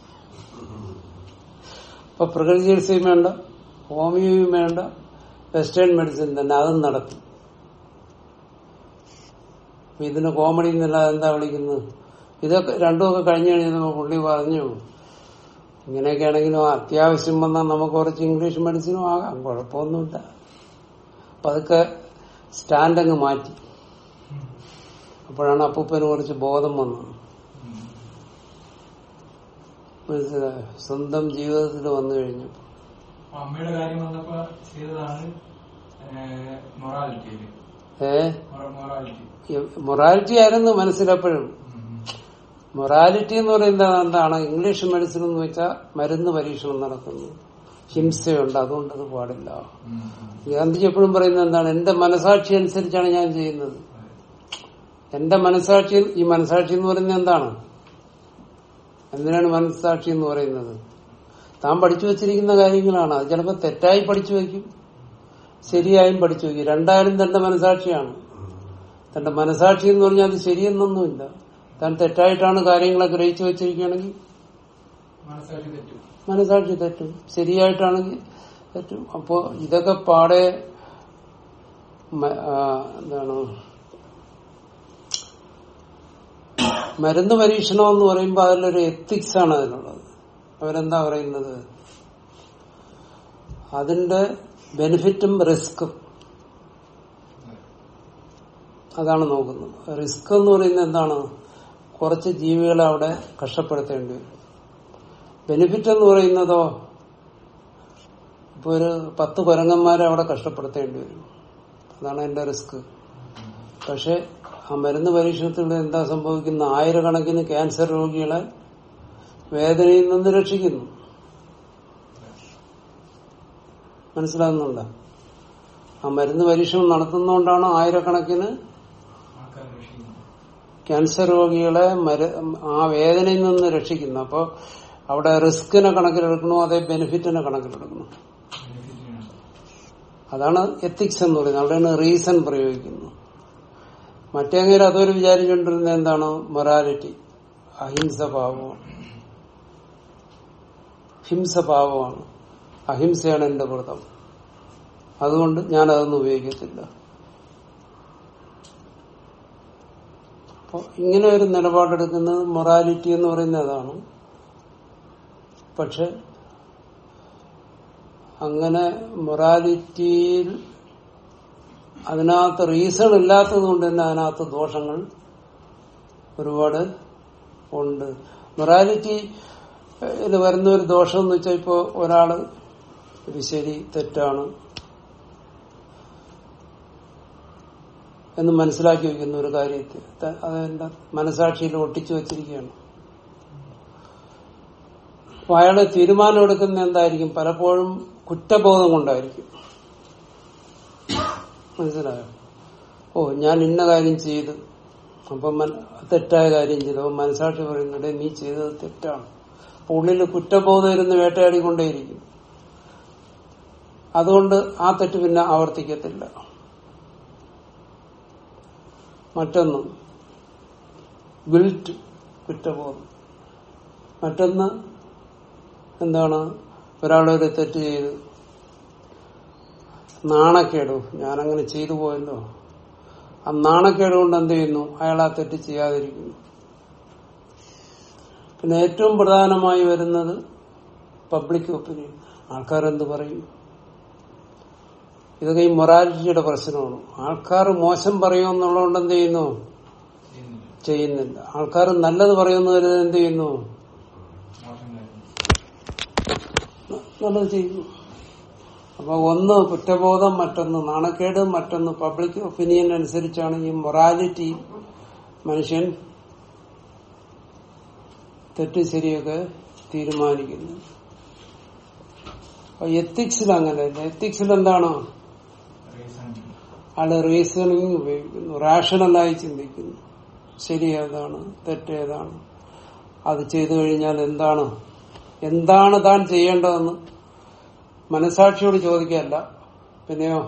അപ്പൊ പ്രകൃതി ചികിത്സയും വേണ്ട ഹോമിയോയും വേണ്ട വെസ്റ്റേൺ മെഡിസിൻ തന്നെ അതും നടത്തി അപ്പൊ ഇതിന് കോമഡി എന്നല്ലാതെ എന്താ വിളിക്കുന്നത് ഇതൊക്കെ രണ്ടുമൊക്കെ കഴിഞ്ഞു കഴിഞ്ഞപ്പോൾ പുള്ളി പറഞ്ഞു ഇങ്ങനെയൊക്കെ ആണെങ്കിലും അത്യാവശ്യം വന്നാൽ നമുക്ക് കുറച്ച് ഇംഗ്ലീഷ് മെഡിസിനും ആകാം കുഴപ്പമൊന്നുമില്ല അപ്പൊ അതൊക്കെ സ്റ്റാൻഡ് അങ്ങ് മാറ്റി അപ്പോഴാണ് അപ്പൂപ്പന് കുറച്ച് ബോധം വന്നത് മനസ്സിലായോ സ്വന്തം ജീവിതത്തിൽ വന്നു കഴിഞ്ഞപ്പോൾ അപ്പൊ അമ്മയുടെ കാര്യം വന്നപ്പോ ചെയ്തതാണ് മൊറാലിറ്റി ഏ മൊറാലിറ്റി മൊറാലിറ്റി ആയിരുന്നു മനസ്സിലെപ്പോഴും മൊറാലിറ്റി എന്ന് പറയുന്നത് എന്താണ് ഇംഗ്ലീഷ് മെഡിസിൻ എന്ന് വെച്ചാൽ മരുന്ന് പരീക്ഷണം നടക്കുന്നു ഹിംസയുണ്ട് അതുകൊണ്ട് അത് പാടില്ല ഗാന്ധിജി എപ്പോഴും പറയുന്നത് എന്താണ് എന്റെ മനസാക്ഷി അനുസരിച്ചാണ് ഞാൻ ചെയ്യുന്നത് എന്റെ മനസാക്ഷി ഈ മനസാക്ഷി എന്ന് പറയുന്നത് എന്താണ് എന്തിനാണ് മനസാക്ഷി എന്ന് പറയുന്നത് താൻ പഠിച്ചു വെച്ചിരിക്കുന്ന കാര്യങ്ങളാണ് അത് ചിലപ്പോൾ തെറ്റായി പഠിച്ചു വയ്ക്കും ശരിയായും പഠിച്ചു വയ്ക്കും രണ്ടായാലും തന്റെ മനസാക്ഷിയാണ് തന്റെ മനസാക്ഷി എന്ന് പറഞ്ഞാൽ അത് ശരിയെന്നൊന്നുമില്ല താൻ തെറ്റായിട്ടാണ് കാര്യങ്ങളെ ഗ്രഹിച്ചു വെച്ചിരിക്കുകയാണെങ്കിൽ മനസ്സാക്ഷി തെറ്റും മനസാക്ഷി തെറ്റും ശരിയായിട്ടാണെങ്കിൽ തെറ്റും അപ്പോ ഇതൊക്കെ പാടെ മ- ആ, എന്താണ് മരുന്ന് പരീക്ഷണം എന്ന് പറയുമ്പോൾ അതിലൊരു എത്തിക്സ് ആണ് അതിനുള്ളത് അവരെന്താ പറയുന്നത് അതിന്റെ ബെനിഫിറ്റും റിസ്ക്കും അതാണ് നോക്കുന്നത് റിസ്ക് എന്ന് പറയുന്നത് എന്താണ് കുറച്ച് ജീവികളെ അവിടെ കഷ്ടപ്പെടുത്തേണ്ടി വരും ബെനിഫിറ്റ് എന്ന് പറയുന്നതോ ഇപ്പൊ ഒരു പത്ത് കുരങ്ങന്മാരെ അവിടെ കഷ്ടപ്പെടുത്തേണ്ടി വരും അതാണ് എന്റെ റിസ്ക് പക്ഷെ ആ മരുന്ന് പരീക്ഷണത്തിലൂടെ എന്താ സംഭവിക്കുന്ന ആയിരക്കണക്കിന് ക്യാൻസർ രോഗികളെ വേദനയിൽ നിന്ന് രക്ഷിക്കുന്നു മനസ്സിലാകുന്നുണ്ടോ ആ മരുന്ന് പരീക്ഷണം നടത്തുന്നതുകൊണ്ടാണ് ആയിരക്കണക്കിന് ആൾക്കാർ രക്ഷിക്കുന്നു ക്യാൻസർ രോഗികളെ മര- ആ വേദനയിൽ നിന്ന് രക്ഷിക്കുന്നു അപ്പോൾ അവിടെ റിസ്കിനെ കണക്കിലെടുക്കണോ അതേ ബെനിഫിറ്റിനെ കണക്കിലെടുക്കണോ ബെനിഫിറ്റിനാണ് അതാണ് എത്തിക്സ് എന്ന് പറയുന്നത് അവിടെയാണ് റീസൺ പ്രയോഗിക്കുന്നത് മറ്റേങ്ങനെ അതൊരു വിചാരിച്ചുകൊണ്ടിരുന്നത് എന്താണ് മൊറാലിറ്റി അഹിംസ ഭാവമാണ് ഹിംസഭാവമാണ് അഹിംസയാണ് എന്റെ വ്രതം അതുകൊണ്ട് ഞാൻ അതൊന്നും ഉപയോഗിക്കത്തില്ല അപ്പൊ ഇങ്ങനെ ഒരു നിലപാടെടുക്കുന്നത് മൊറാലിറ്റി എന്ന് പറയുന്നത് അതാണ് പക്ഷെ അങ്ങനെ മൊറാലിറ്റിയിൽ അതിനകത്ത് റീസൺ ഇല്ലാത്തത് കൊണ്ട് തന്നെ അതിനകത്ത് ദോഷങ്ങൾ ഒരുപാട് ഉണ്ട് മൊറാലിറ്റി ഇത് വരുന്ന ഒരു ദോഷം എന്ന് വെച്ചാൽ ഇപ്പോ ഒരാള് ഇത് ശരി തെറ്റാണ് എന്ന് മനസ്സിലാക്കി വെക്കുന്ന ഒരു കാര്യത്തെ ത- അതെന്താ മനസാക്ഷിയിൽ ഒട്ടിച്ചു വെച്ചിരിക്കുകയാണ് അപ്പൊ അയാള് തീരുമാനം എടുക്കുന്ന എന്തായിരിക്കും പലപ്പോഴും കുറ്റബോധം കൊണ്ടായിരിക്കും മനസ്സിലായോ ഓ ഞാൻ ഇന്ന കാര്യം ചെയ്തു അപ്പം മന- തെറ്റായ കാര്യം ചെയ്തു അപ്പൊ മനസാക്ഷി പറയുന്നത് നീ ചെയ്തത് തെറ്റാണ് അപ്പൊ ഉള്ളിൽ കുറ്റബോധം ഇരുന്ന് വേട്ടയാടിക്കൊണ്ടേയിരിക്കും അതുകൊണ്ട് ആ തെറ്റ് പിന്നെ ആവർത്തിക്കത്തില്ല മറ്റൊന്ന് ഗിൽറ്റ് കുറ്റബോധം മറ്റൊന്ന് എന്താണ് ഒരാളൊരു തെറ്റ് ചെയ്ത് നാണക്കേടു ഞാനങ്ങനെ ചെയ്തു പോയല്ലോ ആ നാണക്കേട് കൊണ്ട് എന്ത് ചെയ്യുന്നു അയാൾ ആ തെറ്റ് ചെയ്യാതിരിക്കുന്നു പിന്നെ ഏറ്റവും പ്രധാനമായി വരുന്നത് പബ്ലിക് ഒപ്പീനിയൻ ആൾക്കാരെന്ത് പറയും ഇതൊക്കെ ഈ മൊറാലിറ്റിയുടെ പ്രശ്നമാണ് ആൾക്കാർ മോശം പറയുമെന്നുള്ളതുകൊണ്ട് എന്ത് ചെയ്യുന്നു ചെയ്യുന്നില്ല ചെയ്യുന്നില്ല ആൾക്കാർ നല്ലത് പറയുന്നവര് എന്ത് ചെയ്യുന്നു മോശം കാര്യം നല്ലത് ചെയ്യുന്നു അപ്പൊ ഒന്ന് കുറ്റബോധം മറ്റൊന്ന് നാണക്കേട് മറ്റൊന്ന് പബ്ലിക് ഒപ്പീനിയൻ അനുസരിച്ചാണ് ഈ മൊറാലിറ്റി മനുഷ്യൻ തെറ്റ് ശരിയൊക്കെ തീരുമാനിക്കുന്നത് എത്തിക്സിൽ അങ്ങനെയല്ല എത്തിക്സിൽ എന്താണ് റീസണിങ് ആള് റീസണിങ് ഉപയോഗിക്കുന്നു റാഷണലായി ചിന്തിക്കുന്നു ശരി ഏതാണ് തെറ്റേതാണ് അത് ചെയ്തു കഴിഞ്ഞാൽ എന്താണ് എന്താണ് താൻ ചെയ്യേണ്ടതെന്ന് മനസാക്ഷിയോട് ചോദിക്കല്ല പിന്നെയോ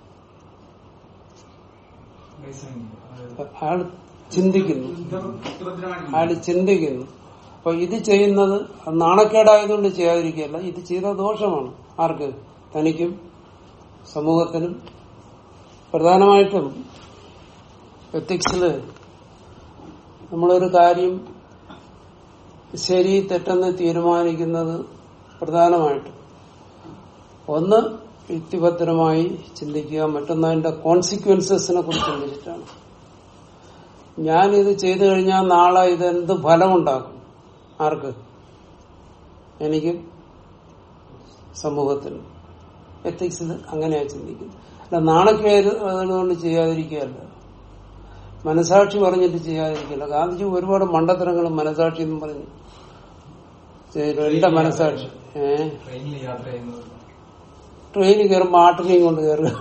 റീസണിങ് അയാൾ ചിന്തിക്കുന്നു അയാൾ ചിന്തിക്കുന്നു അപ്പൊ ഇത് ചെയ്യുന്നത് നാണക്കേടായതുകൊണ്ട് ചെയ്യാതിരിക്കുകയല്ല ഇത് ചെയ്ത ദോഷമാണ് ആർക്ക് തനിക്കും സമൂഹത്തിനും പ്രധാനമായിട്ടും എത്തിക്സില് നമ്മളൊരു കാര്യം ശരി തെറ്റെന്ന് തീരുമാനിക്കുന്നത് പ്രധാനമായിട്ടും ഒന്ന് യുക്തിഭദ്രമായി ചിന്തിക്കുക മറ്റൊന്ന് അതിന്റെ കോൺസിക്വൻസസിനെ കുറിച്ച് ചിന്തിച്ചിട്ടാണ് ഞാൻ ഇത് ചെയ്തു കഴിഞ്ഞാൽ നാളെ ഇത് എന്ത് ഫലമുണ്ടാക്കും ആർക്ക് എനിക്കും സമൂഹത്തിനും എത്തിക്സിൽ അങ്ങനെയാ ചിന്തിക്കുന്നത് അല്ല നാണക്കേട് അതുകൊണ്ട് ചെയ്യാതിരിക്കുകയല്ല മനസാക്ഷി പറഞ്ഞിട്ട് ചെയ്യാതിരിക്കില്ല ഗാന്ധിജി ഒരുപാട് മണ്ടത്തരങ്ങളും മനസാക്ഷി എന്നും പറഞ്ഞു ചെയ്തു. എന്റെ മനസാക്ഷി ഏഹ് ട്രെയിനിൽ യാത്ര ചെയ്യുന്നത് ട്രെയിനിൽ കയറുമ്പോ ആട്ടിനെയും കൊണ്ട് കയറുക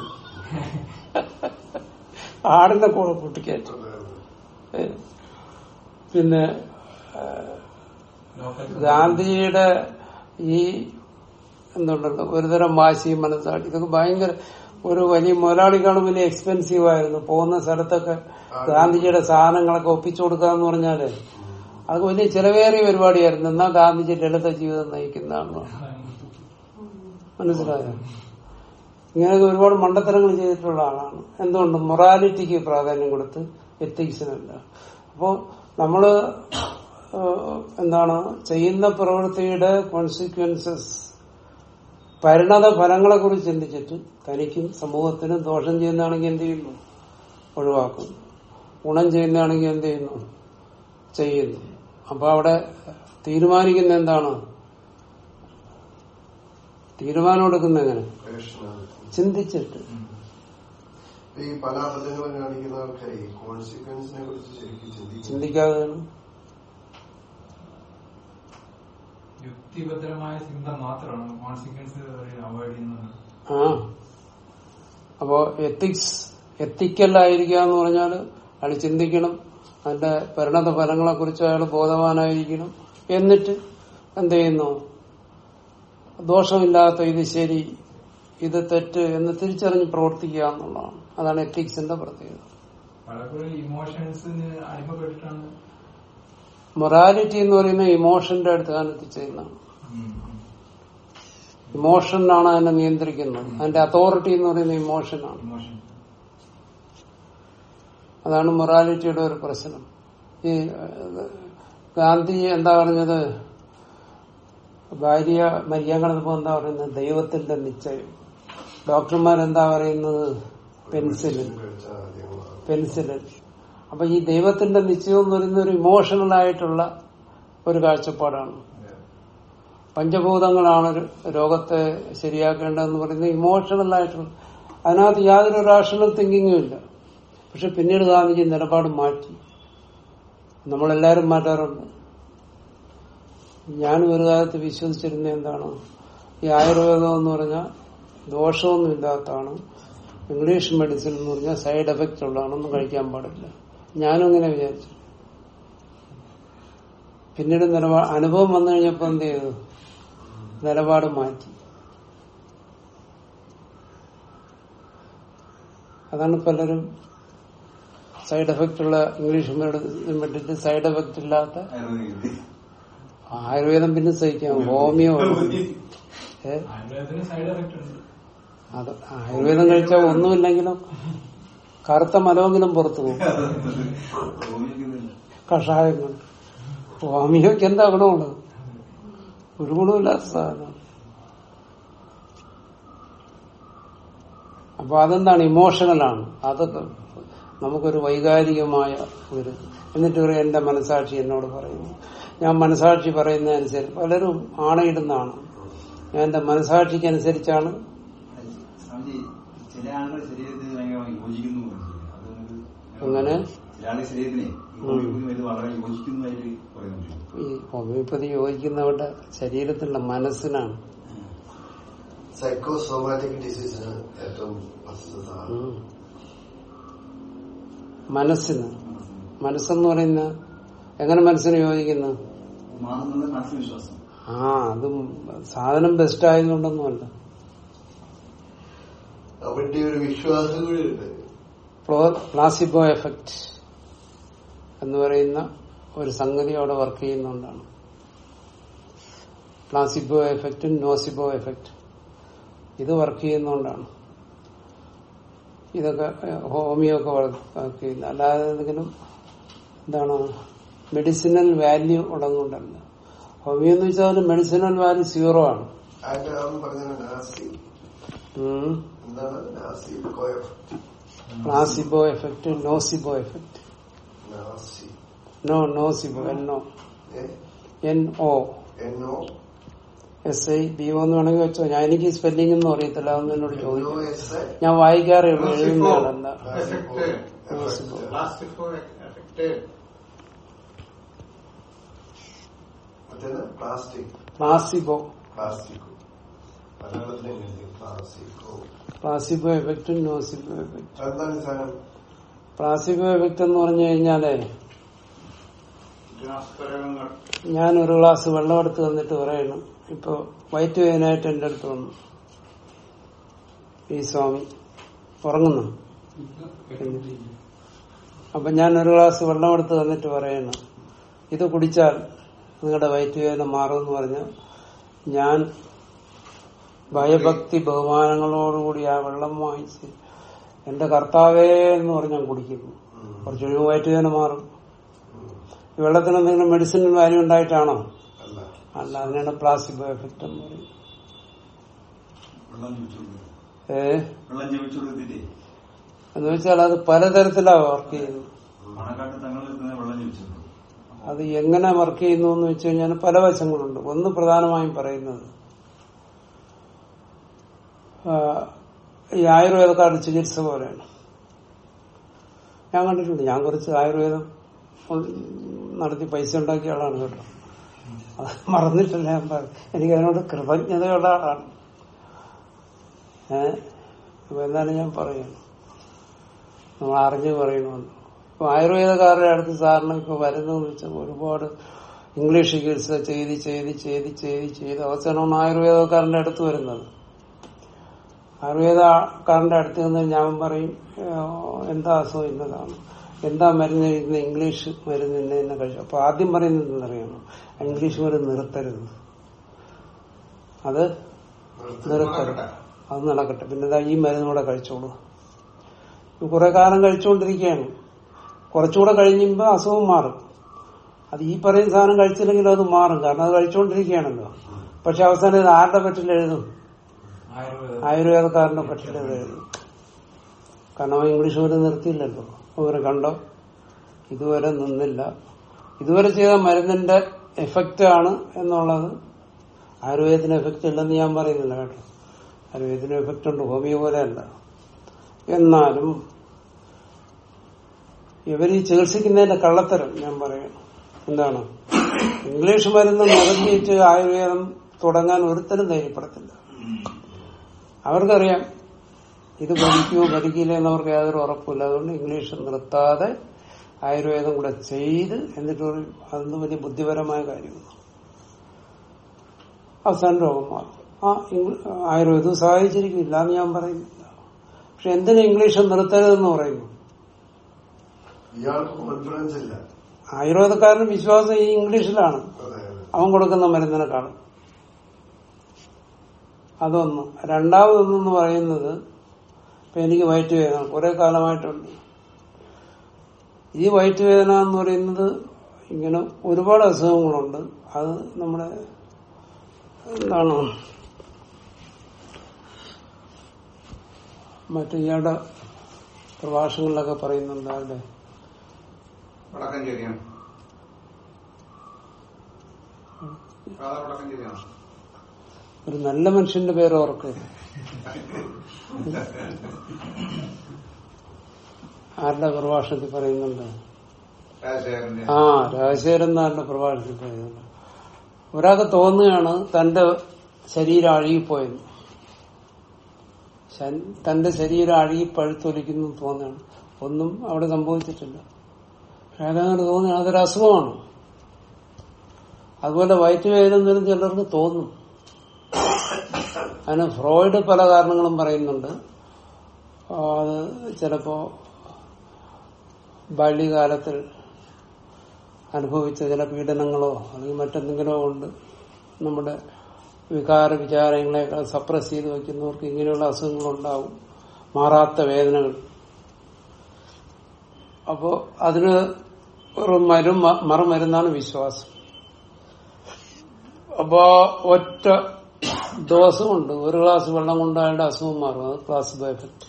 ആടിനെ കൂടെ പൊട്ടിക്കയറ്റും ഏ. പിന്നെ ലോക്കൽ ഗാന്ധിജിയുടെ ഈ എന്തുണ്ടല്ലോ ഒരുതരം വാശിയും മനസ്സാക്ഷി ഇതൊക്കെ ഭയങ്കര ഒരു വലിയ മുതലാളിക്കാളും വലിയ എക്സ്പെൻസീവ് ആയിരുന്നു പോകുന്ന സ്ഥലത്തൊക്കെ ഗാന്ധിജിയുടെ സാധനങ്ങളൊക്കെ ഒപ്പിച്ചു കൊടുക്കുക എന്ന് പറഞ്ഞാല് അത് വലിയ ചിലവേറിയ പരിപാടിയായിരുന്നു എന്നാ ഗാന്ധിജി ലളിത ജീവിതം നയിക്കുന്നതാണ് മനസ്സിലായോ ഇങ്ങനെയൊക്കെ ഒരുപാട് മണ്ടത്തരങ്ങൾ ചെയ്തിട്ടുള്ള ആളാണ് എന്തുകൊണ്ട് മൊറാലിറ്റിക്ക് പ്രാധാന്യം കൊടുത്ത് എത്തിക്സിനല്ല അപ്പോ നമ്മള് ഏഹ്, എന്താണ് ചെയ്യുന്ന പ്രവൃത്തിയുടെ കോൺസിക്വൻസസ് പരിണത ഫലങ്ങളെ കുറിച്ച് ചിന്തിച്ചിട്ട് തനിക്കും സമൂഹത്തിനും ദോഷം ചെയ്യുന്നതാണെങ്കിൽ എന്ത് ചെയ്യുന്നു ഒഴിവാക്കുന്നു ഗുണം ചെയ്യുന്നതാണെങ്കിൽ എന്ത് ചെയ്യുന്നു ചെയ്യുന്നു അപ്പൊ അവിടെ തീരുമാനിക്കുന്ന എന്താണ് തീരുമാനം എടുക്കുന്ന എങ്ങനെ Rationality. ചിന്തിച്ചിട്ട് ഈ പല അബദ്ധങ്ങളും കാണിക്കുന്ന ആൾക്കാരെ ഈ കോൺസിക്വൻസിനെ കുറിച്ച് ശരിക്കും ചിന്തിക്കും ചിന്തിക്കാതെയാണ് യുക്തിഭദ്രമായ ചിന്ത മാത്രമാണ് കോൺസിക്വൻസ് അവോയ്ഡ് ചെയ്യുന്നത് ആ അപ്പോ എത്തിക്സ് എത്തിക്കല്ലായിരിക്കുക എന്ന് പറഞ്ഞാൽ അയാൾ ചിന്തിക്കണം അതിന്റെ പരിണത ഫലങ്ങളെ കുറിച്ച് അയാൾ ബോധവാനായിരിക്കണം എന്നിട്ട് എന്ത് ചെയ്യുന്നു ദോഷമില്ലാത്ത ഇത് ശരി ഇത് തെറ്റ് എന്ന് തിരിച്ചറിഞ്ഞ് പ്രവർത്തിക്കുക എന്നുള്ളതാണ് അതാണ് എത്തിക്സിന്റെ പ്രത്യേകത പലപ്പോഴും ഇമോഷൻസിന് അടിമപ്പെട്ടിട്ടാണ് മൊറാലിറ്റി എന്ന് പറയുന്ന ഇമോഷന്റെ അടുത്താണ് എത്തിച്ചേരുന്നതാണ് ഉം, ഉം. ഇമോഷനാണ് അതിനെ നിയന്ത്രിക്കുന്നത് അതിന്റെ അതോറിറ്റി എന്ന് പറയുന്ന ഇമോഷനാണ് ഇമോഷൻ അതാണ് മൊറാലിറ്റിയുടെ ഒരു പ്രശ്നം ഈ ഏഹ്, ഗാന്ധി എന്താ പറഞ്ഞത് ഭാര്യ മരിയാൻ കിടന്നപ്പോ എന്താ പറയുന്നത് ദൈവത്തിന്റെ നിശ്ചയം ഡോക്ടർമാരെന്താ പറയുന്നത് പെൻസിലിൻ കഴിച്ച ആദ്യങ്ങളാണ് പെൻസിലിൻ അപ്പൊ ഈ ദൈവത്തിന്റെ നിശ്ചയം എന്ന് പറയുന്ന ഒരു ഇമോഷണൽ ആയിട്ടുള്ള ഒരു കാഴ്ചപ്പാടാണ് പഞ്ചഭൂതങ്ങളാണ് ഒരു രോഗത്തെ ശരിയാക്കേണ്ടതെന്ന് പറയുന്നത് ഇമോഷണൽ ആയിട്ടുള്ള അതിനകത്ത് യാതൊരു റാഷണൽ തിങ്കിങ്ങും ഇല്ല പക്ഷെ പിന്നീട് ഗാന്ധിജി നിലപാട് മാറ്റി നമ്മളെല്ലാരും മാറ്റാറുണ്ട് ഞാനും ഒരു കാലത്ത് വിശ്വസിച്ചിരുന്ന എന്താണ് ഈ ആയുർവേദം എന്ന് പറഞ്ഞാൽ ദോഷമൊന്നും ഇല്ലാത്തതാണ് ഇംഗ്ലീഷ് മെഡിസിൻ എന്ന് പറഞ്ഞാൽ സൈഡ് എഫക്റ്റ് ഉള്ളതാണൊന്നും കഴിക്കാൻ പാടില്ല ഞാനും അങ്ങനെ വിചാരിച്ചു പിന്നീട് നിലപാട് അനുഭവം വന്നു കഴിഞ്ഞപ്പോ എന്ത് ചെയ്തു നിലപാട് മാറ്റി അതാണ് പലരും സൈഡ് എഫക്റ്റ് ഉള്ള ഇംഗ്ലീഷ് മെഡിസിൻ വിട്ടിട്ട് സൈഡ് എഫക്റ്റ് ഇല്ലാത്ത ആയുർവേദിക് ആയുർവേദം പിന്നെ സഹിക്കാം ഹോമിയോ ഏ ആയുർവേദത്തിന് സൈഡ് എഫക്ട് ഉണ്ട് അത് ആയുർവേദം കഴിച്ചാൽ ഒന്നുമില്ലെങ്കിലും കറുത്ത മലമെങ്കിലും പുറത്തു പോകും ഉപയോഗിക്കുന്നില്ല കഷായങ്ങൾ ഹോമിയോക്ക് എന്താ ഗുണമുള്ളത് ഒരു ഗുണമില്ലാത്ത സാധനം അപ്പൊ അതെന്താണ് ഇമോഷണലാണ് അതൊക്കെ നമുക്കൊരു വൈകാരികമായ ഒരു എന്നിട്ട് പറയും എന്റെ മനസാക്ഷി എന്നോട് പറയുന്നു ഞാൻ മനസാക്ഷി പറയുന്നതനുസരിച്ച് പലരും ആണയിടുന്നതാണ് ഞാൻ എന്റെ മനസാക്ഷിക്ക് അനുസരിച്ചാണ് സ്വാമിജി ചില ആളുകൾ ശരീരത്തിന് ഭയങ്കരമായി യോജിക്കുന്നു എന്ന് പറയും. അത് നമുക്ക് അങ്ങനെ ചില ആളുടെ ശരീരത്തിനെ ഈ ഹോമിയോപ്പതി ഇത് വളരെ യോജിക്കുന്നതായിട്ട് പറയുന്നുണ്ട് ഈ ഹോമിയോപ്പതി യോജിക്കുന്നവരുടെ ശരീരത്തിലുള്ള മനസ്സിനാണ് സൈക്കോസോമാറ്റിക് ഡിസീസിന് ഏറ്റവും പ്രസിദ്ധത ഉം. മനസ്സിന് മനസ്സെന്ന് പറയുന്ന എങ്ങനെ മനസ്സിന് യോജിക്കുന്നു മാറുന്നത് മനസ്സിൽ വിശ്വാസം ആ അതും സാധനം ബെസ്റ്റ് ആയതുകൊണ്ടൊന്നുമല്ല അവന്റെ ഒരു വിശ്വാസം കൂടി ഉണ്ട് പ്ലാസിബോ എഫക്റ്റ് എന്ന് പറയുന്ന ഒരു സംഗതി അവിടെ വർക്ക് ചെയ്യുന്നതുകൊണ്ടാണ് പ്ലാസിബോ എഫക്റ്റും നോസിബോ എഫക്റ്റും ഇത് വർക്ക് ചെയ്യുന്നതുകൊണ്ടാണ് ഇതൊക്കെ ഏഹ്, ഹോമിയോ ഒക്കെ വർക്ക് ചെയ്യുന്നത് അല്ലാതെ എന്തെങ്കിലും എന്താണ് മെഡിസിനൽ വാല്യൂ ഉള്ളതുകൊണ്ടല്ല ഹോമിയോ എന്ന് വെച്ചാൽ മെഡിസിനൽ വാല്യൂ സീറോ ആണ് അതിന്റെ അവൻ പറഞ്ഞ നാസി ഉം. എന്താണ് നാസി കോയഫ് പ്ലാസിബോ എഫക്റ്റ് നോസിബോ എഫക്റ്റ് നാസി no nocebo N O A N O എന്നോ എസ് ഐ ബി ഒ എന്ന് വേണമെങ്കിൽ വെച്ചോ ഞാൻ എനിക്ക് സ്പെല്ലിംഗ് ഒന്നും അറിയത്തില്ല അതൊന്നും എന്നോട് എന്നോ ചോദിക്കും എസ് എ ഞാൻ വായിക്കാറേ ഉള്ളൂ Nocivo. എഴുതുന്ന ആളല്ല Effect. Nocivo. പ്ലാസ്റ്റിക്കോ എഫക്ട് മറ്റേത് പ്ലാസ്റ്റിക് പ്ലാസിബോ പ്ലാസ്റ്റിക്കോ മലയാളത്തിൽ എങ്ങനെ പ്ലാസ്റ്റിക്കോ പ്ലാസിബോ എഫക്റ്റും നോസിബോ എഫക്റ്റ് എന്താണ് ഈ സാധനം പ്ലാസിബോ എഫക്റ്റ് എന്ന് പറഞ്ഞു കഴിഞ്ഞാലേ രാസപരങ്ങൾ ഞാൻ ഒരു ഗ്ലാസ് വെള്ളം എടുത്ത് തന്നിട്ട് പറയണം ഇപ്പൊ വയറ്റ് വേദനായിട്ട് എന്റെ അടുത്ത് വന്നു ഈ സ്വാമി ഉറങ്ങുന്നു അപ്പൊ ഞാൻ ഒരു ഗ്ലാസ് വെള്ളം എടുത്ത് തന്നിട്ട് പറയണം ഇത് കുടിച്ചാൽ നിങ്ങളുടെ വയറ്റ് വേദന മാറുമെന്ന് പറഞ്ഞ ഞാൻ ഭയഭക്തി ബഹുമാനങ്ങളോടുകൂടി ആ വെള്ളം വാങ്ങിച്ച് എന്റെ കർത്താവേ എന്ന് പറഞ്ഞാൽ കുടിക്കുന്നു കുറച്ച് കഴിയുമ്പോൾ വയറ്റ് വേദന മാറും ഈ വെള്ളത്തിന് എന്തെങ്കിലും മെഡിസിനൽ വാല്യൂ ഉണ്ടായിട്ടാണോ അല്ല അല്ല അതിനാണ് പ്ലാസിബോ എഫക്റ്റ് എന്ന് പറയുന്നത് വെള്ളം ചോദിച്ചു കൊടുക്കുക ഏ വെള്ളം ചോദിച്ചു കൊടുത്തിട്ടേ എന്ന് വെച്ചാൽ അത് പലതരത്തിലാണ് വർക്ക് ചെയ്യുന്നത് മണക്കാട്ട് തങ്ങളിൽ തന്നെ വെള്ളം ചോദിച്ചു കൊടുക്കും അത് എങ്ങനെ വർക്ക് ചെയ്യുന്നു എന്ന് വെച്ച് കഴിഞ്ഞാൽ പല വശങ്ങളുണ്ട് ഒന്ന് പ്രധാനമായും പറയുന്നത് ആ, ഈ ആയുർവേദക്കാരുടെ ചികിത്സ പോലെയാണ് ഞാൻ കണ്ടിട്ടുണ്ട് ഞാൻ കുറച്ച് ആയുർവേദം ഉം, നടത്തി പൈസ ഉണ്ടാക്കിയ ആളാണ് കേട്ടോ അത് മറന്നിട്ടില്ല ഞാൻ പറ- എനിക്ക് അതിനോട് കൃതജ്ഞതയുള്ള ആളാണ് ഏഹ് അപ്പൊ എന്താണ് ഞാൻ പറയുന്നത് നമ്മൾ അറിഞ്ഞു പറയണമെന്ന് ഇപ്പൊ ആയുർവേദക്കാരുടെ അടുത്ത് സാറിന് ഇപ്പൊ വരുന്നതെന്ന് വെച്ചാൽ ഒരുപാട് ഇംഗ്ലീഷ് ചികിത്സ ചെയ്ത് ചെയ്ത് ചെയ്ത് ചെയ്ത് ചെയ്ത് അവസാനമാണ് ആയുർവേദക്കാരന്റെ അടുത്ത് വരുന്നത് ആയുർവേദക്കാരന്റെ അടുത്ത് നിന്ന് ഞാൻ പറയും "ഏഹ്, എന്താ അസുഖം ഇന്നതാണ് എന്താ മരുന്ന് കഴിക്കുന്ന ഇംഗ്ലീഷ് മരുന്ന് ഇന്ന ഇന്ന കഴിച്ചു അപ്പൊ ആദ്യം പറയുന്നത് എന്തെന്നറിയണം ഇംഗ്ലീഷ് മരുന്ന് നിർത്തരുത് അത് നിർത്തരുത് അത് നടക്കട്ടെ പിന്നെ ദാ ഈ മരുന്നൂടെ കഴിച്ചോളൂ കുറെ കാലം കഴിച്ചുകൊണ്ടിരിക്കുകയാണ് കുറച്ചുകൂടെ കഴിയുമ്പോ അസുഖം മാറും അത് ഈ പറയുന്ന സാധനം കഴിച്ചില്ലെങ്കിലും അത് മാറും കാരണം അത് കഴിച്ചുകൊണ്ടിരിക്കുകയാണല്ലോ പക്ഷെ അവസാനം ഇത് ആരുടെ പറ്റിൽ എഴുതും ആയുർവേദം ആയുർവേദക്കാരന്റെ പറ്റിൽ ഇത് എഴുതും കാരണം അവൻ ഇംഗ്ലീഷ് മരുന്ന് നിർത്തിയില്ലല്ലോ അവര് കണ്ടോ ഇതുവരെ നിന്നില്ല ഇതുവരെ ചെയ്ത മരുന്നിന്റെ എഫക്റ്റ് ആണ് എന്നുള്ളത് ആയുർവേദത്തിന് എഫക്റ്റ് ഇല്ലെന്ന് ഞാൻ പറയുന്നില്ല കേട്ടോ ആയുർവേദത്തിന് എഫക്റ്റ് ഉണ്ട് ഹോമിയോ പോലെ അല്ല എന്നാലും ഇവർ ഈ ചികിത്സിക്കുന്നതിന്റെ കള്ളത്തരം ഞാൻ പറയണം എന്താണ് ഇംഗ്ലീഷ് മരുന്ന് നിരത്തിയിട്ട് ആയുർവേദം തുടങ്ങാൻ ഒരുത്തരും ധൈര്യപ്പെടത്തില്ല അവർക്കറിയാം ഇത് പഠിക്കുമോ പഠിക്കില്ല എന്നവർക്ക് യാതൊരു ഉറപ്പില്ല അതുകൊണ്ട് ഇംഗ്ലീഷ് നിർത്താതെ ആയുർവേദം കൂടെ ചെയ്ത് എന്നിട്ട് പറയും അതൊന്നും വലിയ ബുദ്ധിപരമായ കാര്യമാണ് അവസാനം രോഗം മാറും ആ ഇംഗ്ല- ആയുർവേദം സഹായിച്ചിരിക്കില്ല എന്ന് ഞാൻ പറയുന്നില്ല പക്ഷെ എന്തിനു ഇംഗ്ലീഷ് നിർത്തരുതെന്ന് പറയുന്നു ഇയാൾക്ക് കോൺഫിഡൻസ് ഇല്ല ആയുർവേദക്കാരന് വിശ്വാസം ഈ ഇംഗ്ലീഷിലാണ് അതെ അതെ അവൻ കൊടുക്കുന്ന മരുന്നിനെക്കാളും അതൊന്ന് രണ്ടാമതൊന്നെന്ന് പറയുന്നത് ഇപ്പൊ എനിക്ക് വയറ്റ് വേദന കുറെ കാലമായിട്ടുണ്ട് ഈ വയറ്റ് വേദന എന്ന് പറയുന്നത് ഇങ്ങനെ ഒരുപാട് അസുഖങ്ങളുണ്ട് അത് നമ്മുടെ എന്താണ് മറ്റു ഇയാളുടെ പ്രഭാഷണങ്ങളിലൊക്കെ പറയുന്നുണ്ട് അവിടെ വടക്കൻ ശരിയാണ് ഫാദർ വടക്കൻ ശരിയാണ് ഒരു നല്ല മനുഷ്യന്റെ പേര് ഓർക്കുക ആരുടെ പ്രഭാഷണത്തിൽ പറയുന്നുണ്ട് രാജശേഖരന്റെ ആ രാജശേഖരൻ നാടിന്റെ പ്രഭാഷണത്തിൽ പറയുന്നുണ്ട് ഒരാൾക്ക് തോന്നുകയാണ് തന്റെ ശരീരം അഴുകിപ്പോയെന്ന് ശൻ- തന്റെ ശരീരം അഴുകി പഴുത്തൊലിക്കുന്നു തോന്നുകയാണ് ഒന്നും അവിടെ സംഭവിച്ചിട്ടില്ല പക്ഷെ അതങ്ങനെ തോന്നുന്നു അതൊരു അസുഖമാണ് അതുപോലെ വയറ്റുവേദന വരും ചിലർക്ക് തോന്നും അതിന് ഫ്രോയിഡ് പല കാരണങ്ങളും പറയുന്നുണ്ട് ആ, അത് ചിലപ്പോ ബാല്യകാലത്തിൽ അനുഭവിച്ച ചില പീഡനങ്ങളോ അല്ലെങ്കിൽ മറ്റെന്തെങ്കിലോ കൊണ്ട് നമ്മുടെ വികാര വിചാരങ്ങളെയൊക്കെ സപ്രസ് ചെയ്ത് വെക്കുന്നവർക്ക് ഇങ്ങനെയുള്ള അസുഖങ്ങളുണ്ടാവും മാറാത്ത വേദനകൾ അപ്പോ അതിന് ഒരു മരും മറുമരുന്നാണ് വിശ്വാസം അപ്പോ ഒറ്റ ഡോസും ഉണ്ട് ഒരു ഗ്ലാസ് വെള്ളം കൊണ്ട് അയാളുടെ അസുഖം മാറും അത് പ്ലാസിബോ എഫക്ട്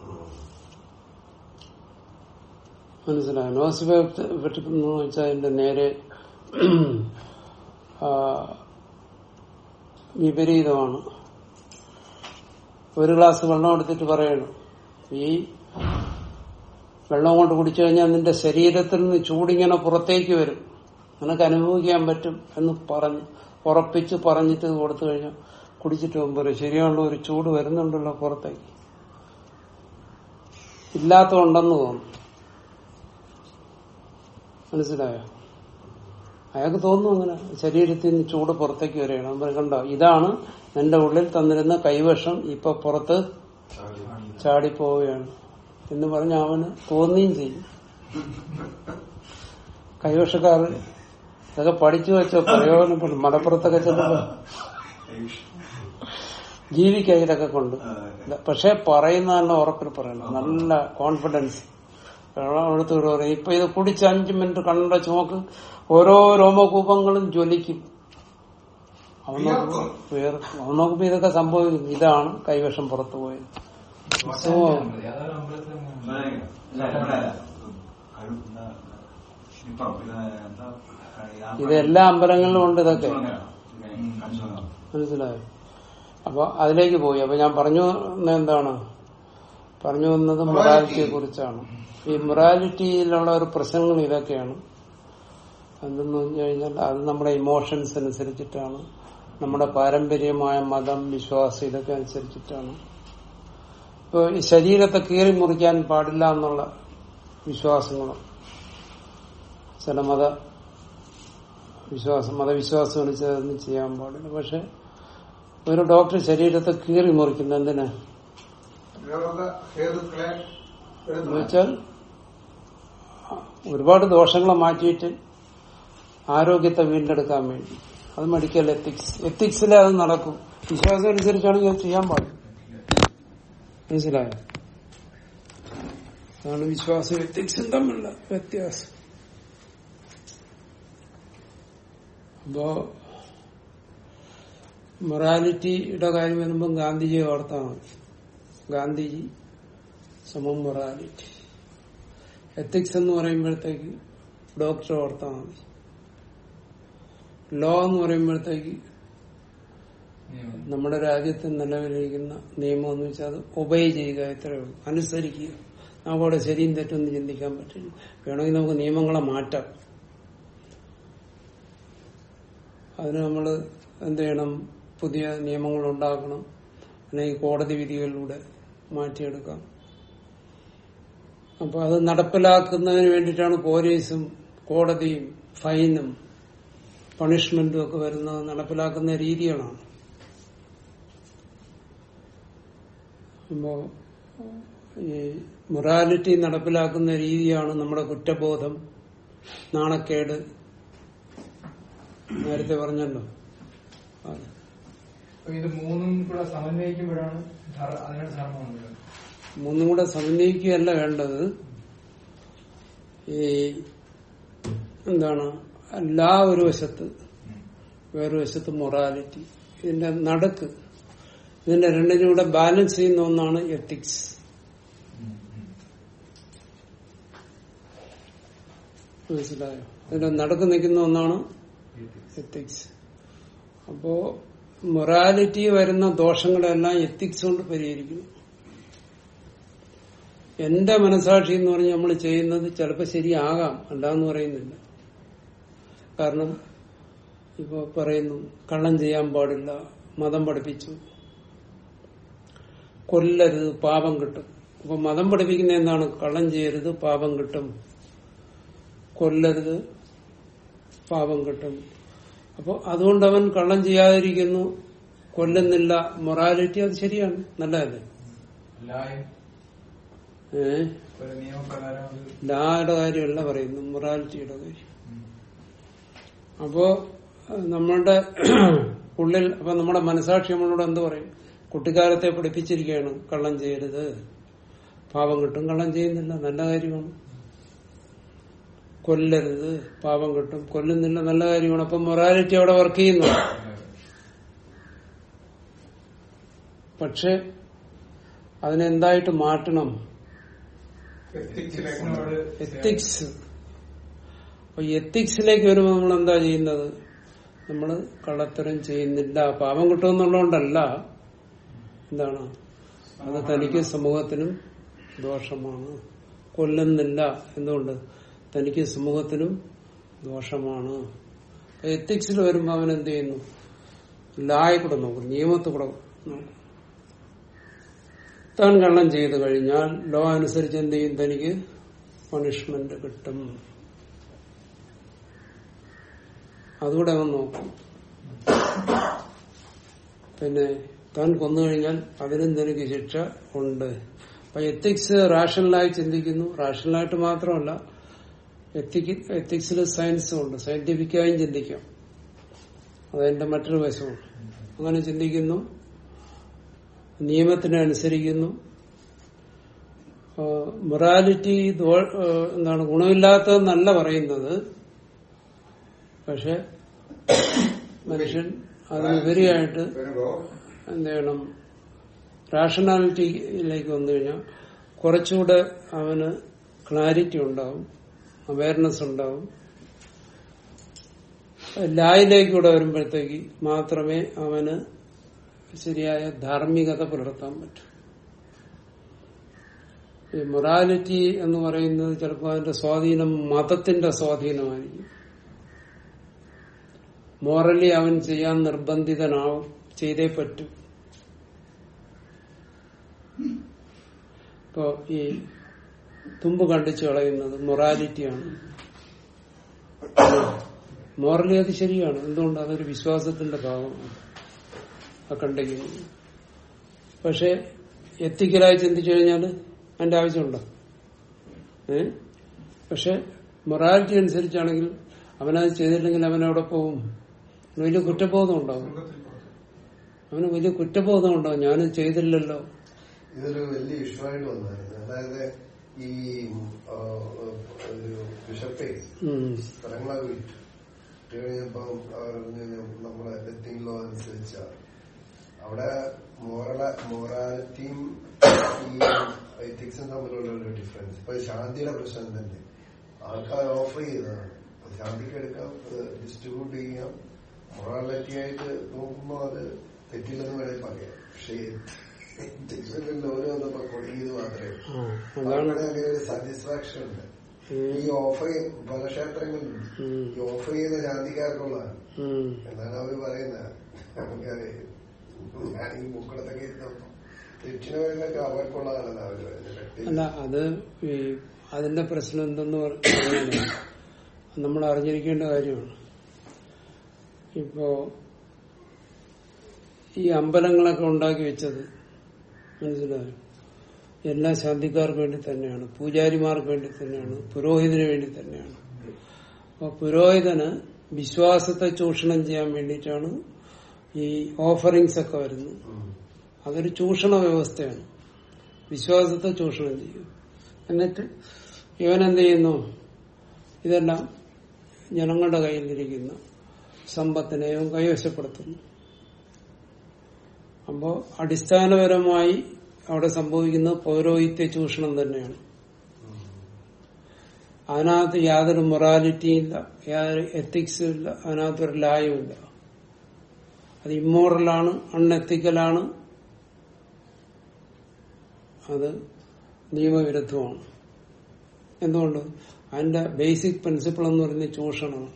മനസ്സിലായോ നോസിബോ എഫക്ട് എന്ന് വെച്ചാൽ അതിന്റെ നേരെ ആ, വിപരീതമാണ് ഒരു ഗ്ലാസ് വെള്ളം എടുത്തിട്ട് പറയണം ഈ വെള്ളം കൊണ്ട് കുടിച്ചു കഴിഞ്ഞാൽ നിന്റെ ശരീരത്തിൽ നിന്ന് ചൂടിങ്ങനെ പുറത്തേക്ക് വരും നിനക്ക് അനുഭവിക്കാൻ പറ്റും എന്ന് പറഞ്ഞ് ഉറപ്പിച്ച് പറഞ്ഞിട്ട് ഇത് കൊടുത്തു കഴിഞ്ഞാൽ കുടിച്ചിട്ട് പോകുമ്പോൾ പറയും, ശരിയാണല്ലോ ഒരു ചൂട് വരുന്നുണ്ടല്ലോ പുറത്തേക്ക് ഇല്ലാത്തതുണ്ടെന്ന് തോന്നും മനസ്സിലായോ അയാൾക്ക് തോന്നുന്നു അങ്ങനെ ശരീരത്തിൽ നിന്ന് ചൂട് പുറത്തേക്ക് വരികയാണ് അവൻ പറയും, കണ്ടോ ഇതാണ് നിന്റെ ഉള്ളിൽ തന്നിരുന്ന കൈവശം ഇപ്പൊ പുറത്ത് ചാടിപ്പോവുകയാണ് എന്ന് പറഞ്ഞ് അവന് തോന്നുകയും ചെയ്യും കൈവശക്കാർ ഇതൊക്കെ പഠിച്ചു വെച്ചോ പ്രയോജനപ്പെടും മലപ്പുറത്തൊക്കെ ചെല്ലുമ്പോ ജീവിക്കുക ഇതൊക്കെ കൊണ്ട് പക്ഷെ പറയുന്ന നല്ല ഉറപ്പിൽ പറയണം നല്ല കോൺഫിഡൻസ് എടുത്ത് പറയും ഇപ്പൊ ഇത് കുടിച്ച് അഞ്ചു മിനിറ്റ് കണ്ട ചുമക്ക് ഓരോ രോമകൂപങ്ങളും ജ്വലിക്കും അവൻ നോക്കുമ്പോ വേറെ അവൻ നോക്കുമ്പോ ഇതൊക്കെ സംഭവിക്കും ഇതാണ് കൈവശം പുറത്തു പോയത് അസുഖം ഏതൊരു അമ്പലത്തിലും ഇവിടെ ഇല്ല, ഇവിടെ കഴിവ് എന്താ, ഇപ്പം പിന്നെ എന്താ ഈ ഇത് എല്ലാ അമ്പലങ്ങളിലും ഉണ്ട് ഇതൊക്കെ കൺസോണാണ്. മനസ്സിലായോ അപ്പൊ അതിലേക്ക് പോയി അപ്പൊ ഞാൻ പറഞ്ഞു വന്നത് എന്താണ് പറഞ്ഞു വന്നത് മൊറാലിറ്റിയെ കുറിച്ചാണ് ഈ മൊറാലിറ്റിയിലുള്ള ഒരു പ്രശ്നങ്ങൾ ഇതൊക്കെയാണ് എന്തെന്ന് പറഞ്ഞു കഴിഞ്ഞാൽ അത് നമ്മുടെ ഇമോഷൻസ് അനുസരിച്ചിട്ടാണ് നമ്മുടെ പാരമ്പര്യമായ മതം വിശ്വാസം ഇതൊക്കെ അനുസരിച്ചിട്ടാണ് ഇപ്പൊ ഈ ശരീരത്തെ കീറി മുറിക്കാൻ പാടില്ല എന്നുള്ള വിശ്വാസങ്ങളും ചില മത വിശ്വാസം മതവിശ്വാസം അനുസരിച്ച് അതൊന്നും ചെയ്യാൻ പാടില്ല പക്ഷെ ഒരു ഡോക്ടർ ശരീരത്തെ കീറി മുറിക്കുന്ന എന്തിനാ രോഗ ഹേതുക്കളെ എന്ന് എടുത്തു വെച്ചാൽ ഒരുപാട് ദോഷങ്ങളെ മാറ്റിയിട്ട് ആരോഗ്യത്തെ വീണ്ടെടുക്കാൻ വേണ്ടി അത് മെഡിക്കൽ എത്തിക്സ് എത്തിക്സിലെ അത് നടക്കും വിശ്വാസം അനുസരിച്ചാണെങ്കിൽ അത് ചെയ്യാൻ പാടില്ല മനസ്സിലായോ അതാണ് വിശ്വാസം എത്തിക്സും തമ്മിലുള്ള വ്യത്യാസം അപ്പോ മൊറാലിറ്റിയുടെ കാര്യം വരുമ്പോൾ ഗാന്ധിജിയെ ഓർത്താൽ മതി ഗാന്ധിജി സമം മൊറാലിറ്റി എത്തിക്സ് എന്ന് പറയുമ്പോഴത്തേക്ക് ഡോക്ടർ ഓർത്താൽ മതി ലോ എന്ന് പറയുമ്പോഴത്തേക്ക് നിയമം. നമ്മുടെ രാജ്യത്ത് നിലവിലിരിക്കുന്ന നിയമം എന്ന് വെച്ചാൽ അത് ഒബൈ ചെയ്യുക എത്രയേ ഉള്ളൂ അനുസരിക്കുക നമുക്കവിടെ ശരിയും തെറ്റൊന്നും ചിന്തിക്കാൻ പറ്റില്ല വേണമെങ്കിൽ നമുക്ക് നിയമങ്ങളെ മാറ്റാം അതിന് നമ്മൾ എന്ത് ചെയ്യണം പുതിയ നിയമങ്ങൾ ഉണ്ടാക്കണം അല്ലെങ്കിൽ കോടതി വിധികളിലൂടെ മാറ്റിയെടുക്കാം അപ്പൊ അത് നടപ്പിലാക്കുന്നതിന് വേണ്ടിയിട്ടാണ് പോലീസും കോടതിയും ഫൈനും പണിഷ്മെന്റും ഒക്കെ വരുന്നത് നടപ്പിലാക്കുന്ന രീതികളാണ് അപ്പോ ഈ മൊറാലിറ്റി നടപ്പിലാക്കുന്ന രീതിയാണ് നമ്മുടെ കുറ്റബോധം നാണക്കേട് നേരത്തെ പറഞ്ഞല്ലോ അത്. അപ്പൊ ഇത് മൂന്നും കൂടെ സമന്വയിക്കുമ്പോഴാണ് ധർ- അതിനാണ് ധർമ്മം ഉള്ളത് മൂന്നും കൂടെ സമന്വയിക്കുകയല്ല വേണ്ടത് ഈ എന്താണ് എല്ലാ ഒരു വശത്ത് വേറൊരു വശത്ത് മൊറാലിറ്റി ഇതിന്റെ നടുക്ക് ഇതിന്റെ രണ്ടിനും കൂടെ ബാലൻസ് ചെയ്യുന്ന ഒന്നാണ് എത്തിക്സ് മനസ്സിലായോ ഇതിന്റെ നടുക്ക് നിൽക്കുന്ന ഒന്നാണ് എത്തിക്സ് അപ്പോ മൊറാലിറ്റി വരുന്ന ദോഷങ്ങളെല്ലാം എത്തിക്സ് കൊണ്ട് പരിഹരിക്കുന്നു എന്റെ മനസാക്ഷി എന്ന് പറഞ്ഞ് നമ്മൾ ചെയ്യുന്നത് ചിലപ്പോൾ ശരിയാകാം അല്ലാന്ന് പറയുന്നില്ല കാരണം ഇപ്പൊ പറയുന്നു കള്ളം ചെയ്യാൻ പാടില്ല മതം പഠിപ്പിച്ചു കൊല്ലരുത് പാപം കിട്ടും അപ്പൊ മതം പഠിപ്പിക്കുന്ന എന്താണ് കള്ളം ചെയ്യരുത് പാപം കിട്ടും കൊല്ലരുത് പാപം കിട്ടും അപ്പൊ അതുകൊണ്ട് അവൻ കള്ളം ചെയ്യാതിരിക്കുന്നു കൊല്ലുന്നില്ല മൊറാലിറ്റി അത് ശരിയാണ് നല്ലതല്ലേ ലായും ഏഹ് ഒരു നിയമപ്രകാരം അത് ലായുടെ കാര്യമല്ല പറയുന്നു മൊറാലിറ്റിയുടെ കാര്യം അപ്പോ അഹ് നമ്മളുടെ ഉള്ളിൽ അപ്പൊ നമ്മുടെ മനസാക്ഷി നമ്മളോട് എന്ത് പറയും കുട്ടിക്കാലത്തെ പഠിപ്പിച്ചിരിക്കുകയാണ് കള്ളം ചെയ്യരുത് പാപം കിട്ടും കള്ളം ചെയ്യുന്നില്ല നല്ല കാര്യമാണ് കൊല്ലരുത് പാപം കിട്ടും കൊല്ലുന്നില്ല നല്ല കാര്യമാണ് അപ്പൊ മൊറാലിറ്റി അവിടെ വർക്ക് ചെയ്യുന്നു പക്ഷെ അതിനെന്തായിട്ട് മാറ്റണം എത്തിക്സിനോട് എത്തിക്സ് അപ്പൊ എത്തിക്സിലേക്ക് വരുമ്പോൾ നമ്മൾ എന്താ ചെയ്യുന്നത് നമ്മൾ കള്ളത്തരം ചെയ്യുന്നില്ല പാപം കിട്ടുമെന്നുള്ളതുകൊണ്ടല്ല എന്താണ് അത് തനിക്ക് സമൂഹത്തിനും ദോഷമാണ് കൊല്ലുന്നില്ല എന്തുകൊണ്ട് തനിക്ക് സമൂഹത്തിനും ദോഷമാണ് അപ്പൊ എത്തിക്സിൽ വരുമ്പോൾ അവൻ എന്ത് ചെയ്യുന്നു ലായ കൂടെ നോക്കും നിയമത്തിൽ കൂടെ നോക്കും താൻ കള്ളം ചെയ്തു കഴിഞ്ഞാൽ ലോ അനുസരിച്ച് എന്ത് ചെയ്യും തനിക്ക് പണിഷ്മെന്റ് കിട്ടും അതുകൂടെ അവൻ നോക്കും പിന്നെ താൻ കൊന്നു കഴിഞ്ഞാൽ അതിനും തനിക്ക് ശിക്ഷ ഉണ്ട് അപ്പൊ എത്തിക്സ് റാഷണലായി ചിന്തിക്കുന്നു റാഷണലായിട്ട് മാത്രമല്ല എത്തിക് എത്തിക്സിൽ സയൻസും ഉണ്ട് സയന്റിഫിക്കായും ചിന്തിക്കാം അതതിന്റെ മറ്റൊരു വശമാണ് അങ്ങനെ ചിന്തിക്കുന്നു നിയമത്തിനെ അനുസരിക്കുന്നു മൊറാലിറ്റി എന്താണ് ഗുണമില്ലാത്തതെന്നല്ല പറയുന്നത് പക്ഷെ മനുഷ്യൻ അതിനുപരിയായിട്ട് വരുമ്പോ എന്ത് ചെയ്യണം റാഷണാലിറ്റിയിലേക്ക് വന്നു കഴിഞ്ഞാൽ കുറച്ചുകൂടെ അവന് ക്ലാരിറ്റി ഉണ്ടാവും അവയർനെസ് ഉണ്ടാവും ലായിലേക്കൂടെ വരുമ്പോഴത്തേക്ക് മാത്രമേ അവന് ശരിയായ ധാർമ്മികത പുലർത്താൻ പറ്റൂ ഈ മൊറാലിറ്റി എന്ന് പറയുന്നത് ചിലപ്പോൾ അതിന്റെ സ്വാധീനം മതത്തിന്റെ സ്വാധീനമായിരിക്കും മോറലി അവൻ ചെയ്യാൻ നിർബന്ധിതനാവും ചെയ്തേ പറ്റൂ ഇപ്പോ ഈ തുമ്പ് കണ്ടിച്ചു കളയുന്നത് മൊറാലിറ്റിയാണ് മോറലി അത് ശരിയാണ് എന്തുകൊണ്ട് അതൊരു വിശ്വാസത്തിന്റെ ഭാഗമാണ് ആ കണ്ടിരിക്കുന്നത് പക്ഷെ എത്തിക്കലായി ചിന്തിച്ചു കഴിഞ്ഞാൽ അതിന്റെ ആവശ്യമുണ്ടോ ഏ പക്ഷെ മൊറാലിറ്റി അനുസരിച്ചാണെങ്കിൽ അവനത് ചെയ്തില്ലെങ്കിൽ അവനവിടെ പോവും അവന് വലിയ കുറ്റബോധം ഉണ്ടാവും അവന് വലിയ കുറ്റബോധം ഉണ്ടാവും ഞാനത് ചെയ്തില്ലല്ലോ ഇതൊരു വലിയ ഇഷ്യൂ ആയിട്ട് വന്നായിരുന്നു അതായത് ഈ ആ, ഒരു ബിഷപ്പേ ഉം. സ്ഥലങ്ങളൊക്കെ വിറ്റു വിറ്റ് കഴിഞ്ഞപ്പോ അവർ പറഞ്ഞു, നമ്മുടെ എത്തിങ് ലോ അനുസരിച്ച അവിടെ മോറല മൊറാലിറ്റിയും ഈ എത്തിക്സും തമ്മിലുള്ള ഒരു ഡിഫറൻസ് ഇപ്പൊ ശാന്തിയുടെ പ്രശ്നം തന്നെ ആൾക്കാർ ഓഫർ ചെയ്തതാണ് അത് ശാന്തിക്ക് എടുക്കാം ഡിസ്ട്രിബ്യൂട്ട് ചെയ്യാം മൊറാലിറ്റി ആയിട്ട് നോക്കുമ്പോൾ അത് തെറ്റില്ലെന്ന് വേണേൽ പറയാം പക്ഷേ എത്തിക്സിൽ ഓരോ വന്നപ്പോ കൊടുക്കിയത് മാത്രമേ ആ, അതാണ് അതാണ് അങ്ങനെ ഒരു സാറ്റിസ്ഫാക്ഷൻ ഉണ്ട് ഉം. ഈ ഓഫർ പല ക്ഷേത്രങ്ങളിലും ഉം. ഈ ഓഫർ ചെയ്യുന്ന ജാതിക്കാർക്കുള്ളതാണ് ഉം. എന്നാണ് അവര് പറയുന്നത് നമുക്കറിയാം ഞാൻ ഈ ബുക്കിടത്തൊക്കെ ഇരുന്നപ്പോ തെറ്റിനവരൊക്കെ അവർക്കുള്ളതാണെന്ന് അവര് പറയുന്നത് അല്ല അത് ഈ അതിന്റെ പ്രശ്നം എന്തെന്ന് പറഞ്ഞാല് നമ്മൾ അറിഞ്ഞിരിക്കേണ്ട കാര്യമാണ് ഇപ്പോ ഈ അമ്പലങ്ങളൊക്കെ ഉണ്ടാക്കി വെച്ചത് മനസ്സിലായോ എല്ലാ ശാന്തിക്കാർക്ക് വേണ്ടി തന്നെയാണ് പൂജാരിമാർക്ക് വേണ്ടി തന്നെയാണ് പുരോഹിതന് വേണ്ടി തന്നെയാണ് അപ്പൊ പുരോഹിതന് വിശ്വാസത്തെ ചൂഷണം ചെയ്യാൻ വേണ്ടിയിട്ടാണ് ഈ ഓഫറിങ്സ് ഒക്കെ വരുന്നത് അതൊരു ചൂഷണ വ്യവസ്ഥയാണ് വിശ്വാസത്തെ ചൂഷണം ചെയ്യും എന്നിട്ട് ഇവൻ എന്ത് ചെയ്യുന്നു ഇതെല്ലാം ജനങ്ങളുടെ കയ്യിലിരിക്കുന്ന സമ്പത്തിനെ ഇവൻ കൈവശപ്പെടുത്തുന്നു അപ്പോ അടിസ്ഥാനപരമായി അവിടെ സംഭവിക്കുന്ന പൗരോഹിത്യ ചൂഷണം തന്നെയാണ് അതിനകത്ത് യാതൊരു മൊറാലിറ്റിയും ഇല്ല യാതൊരു എത്തിക്സും ഇല്ല അതിനകത്തൊരു ലായും ഇല്ല അത് ഇമ്മോറലാണ് അൺഎത്തിക്കലാണ് അത് നിയമവിരുദ്ധമാണ് എന്തുകൊണ്ട് അതിന്റെ ബേസിക് പ്രിൻസിപ്പിൾ എന്ന് പറയുന്നത് ചൂഷണമാണ്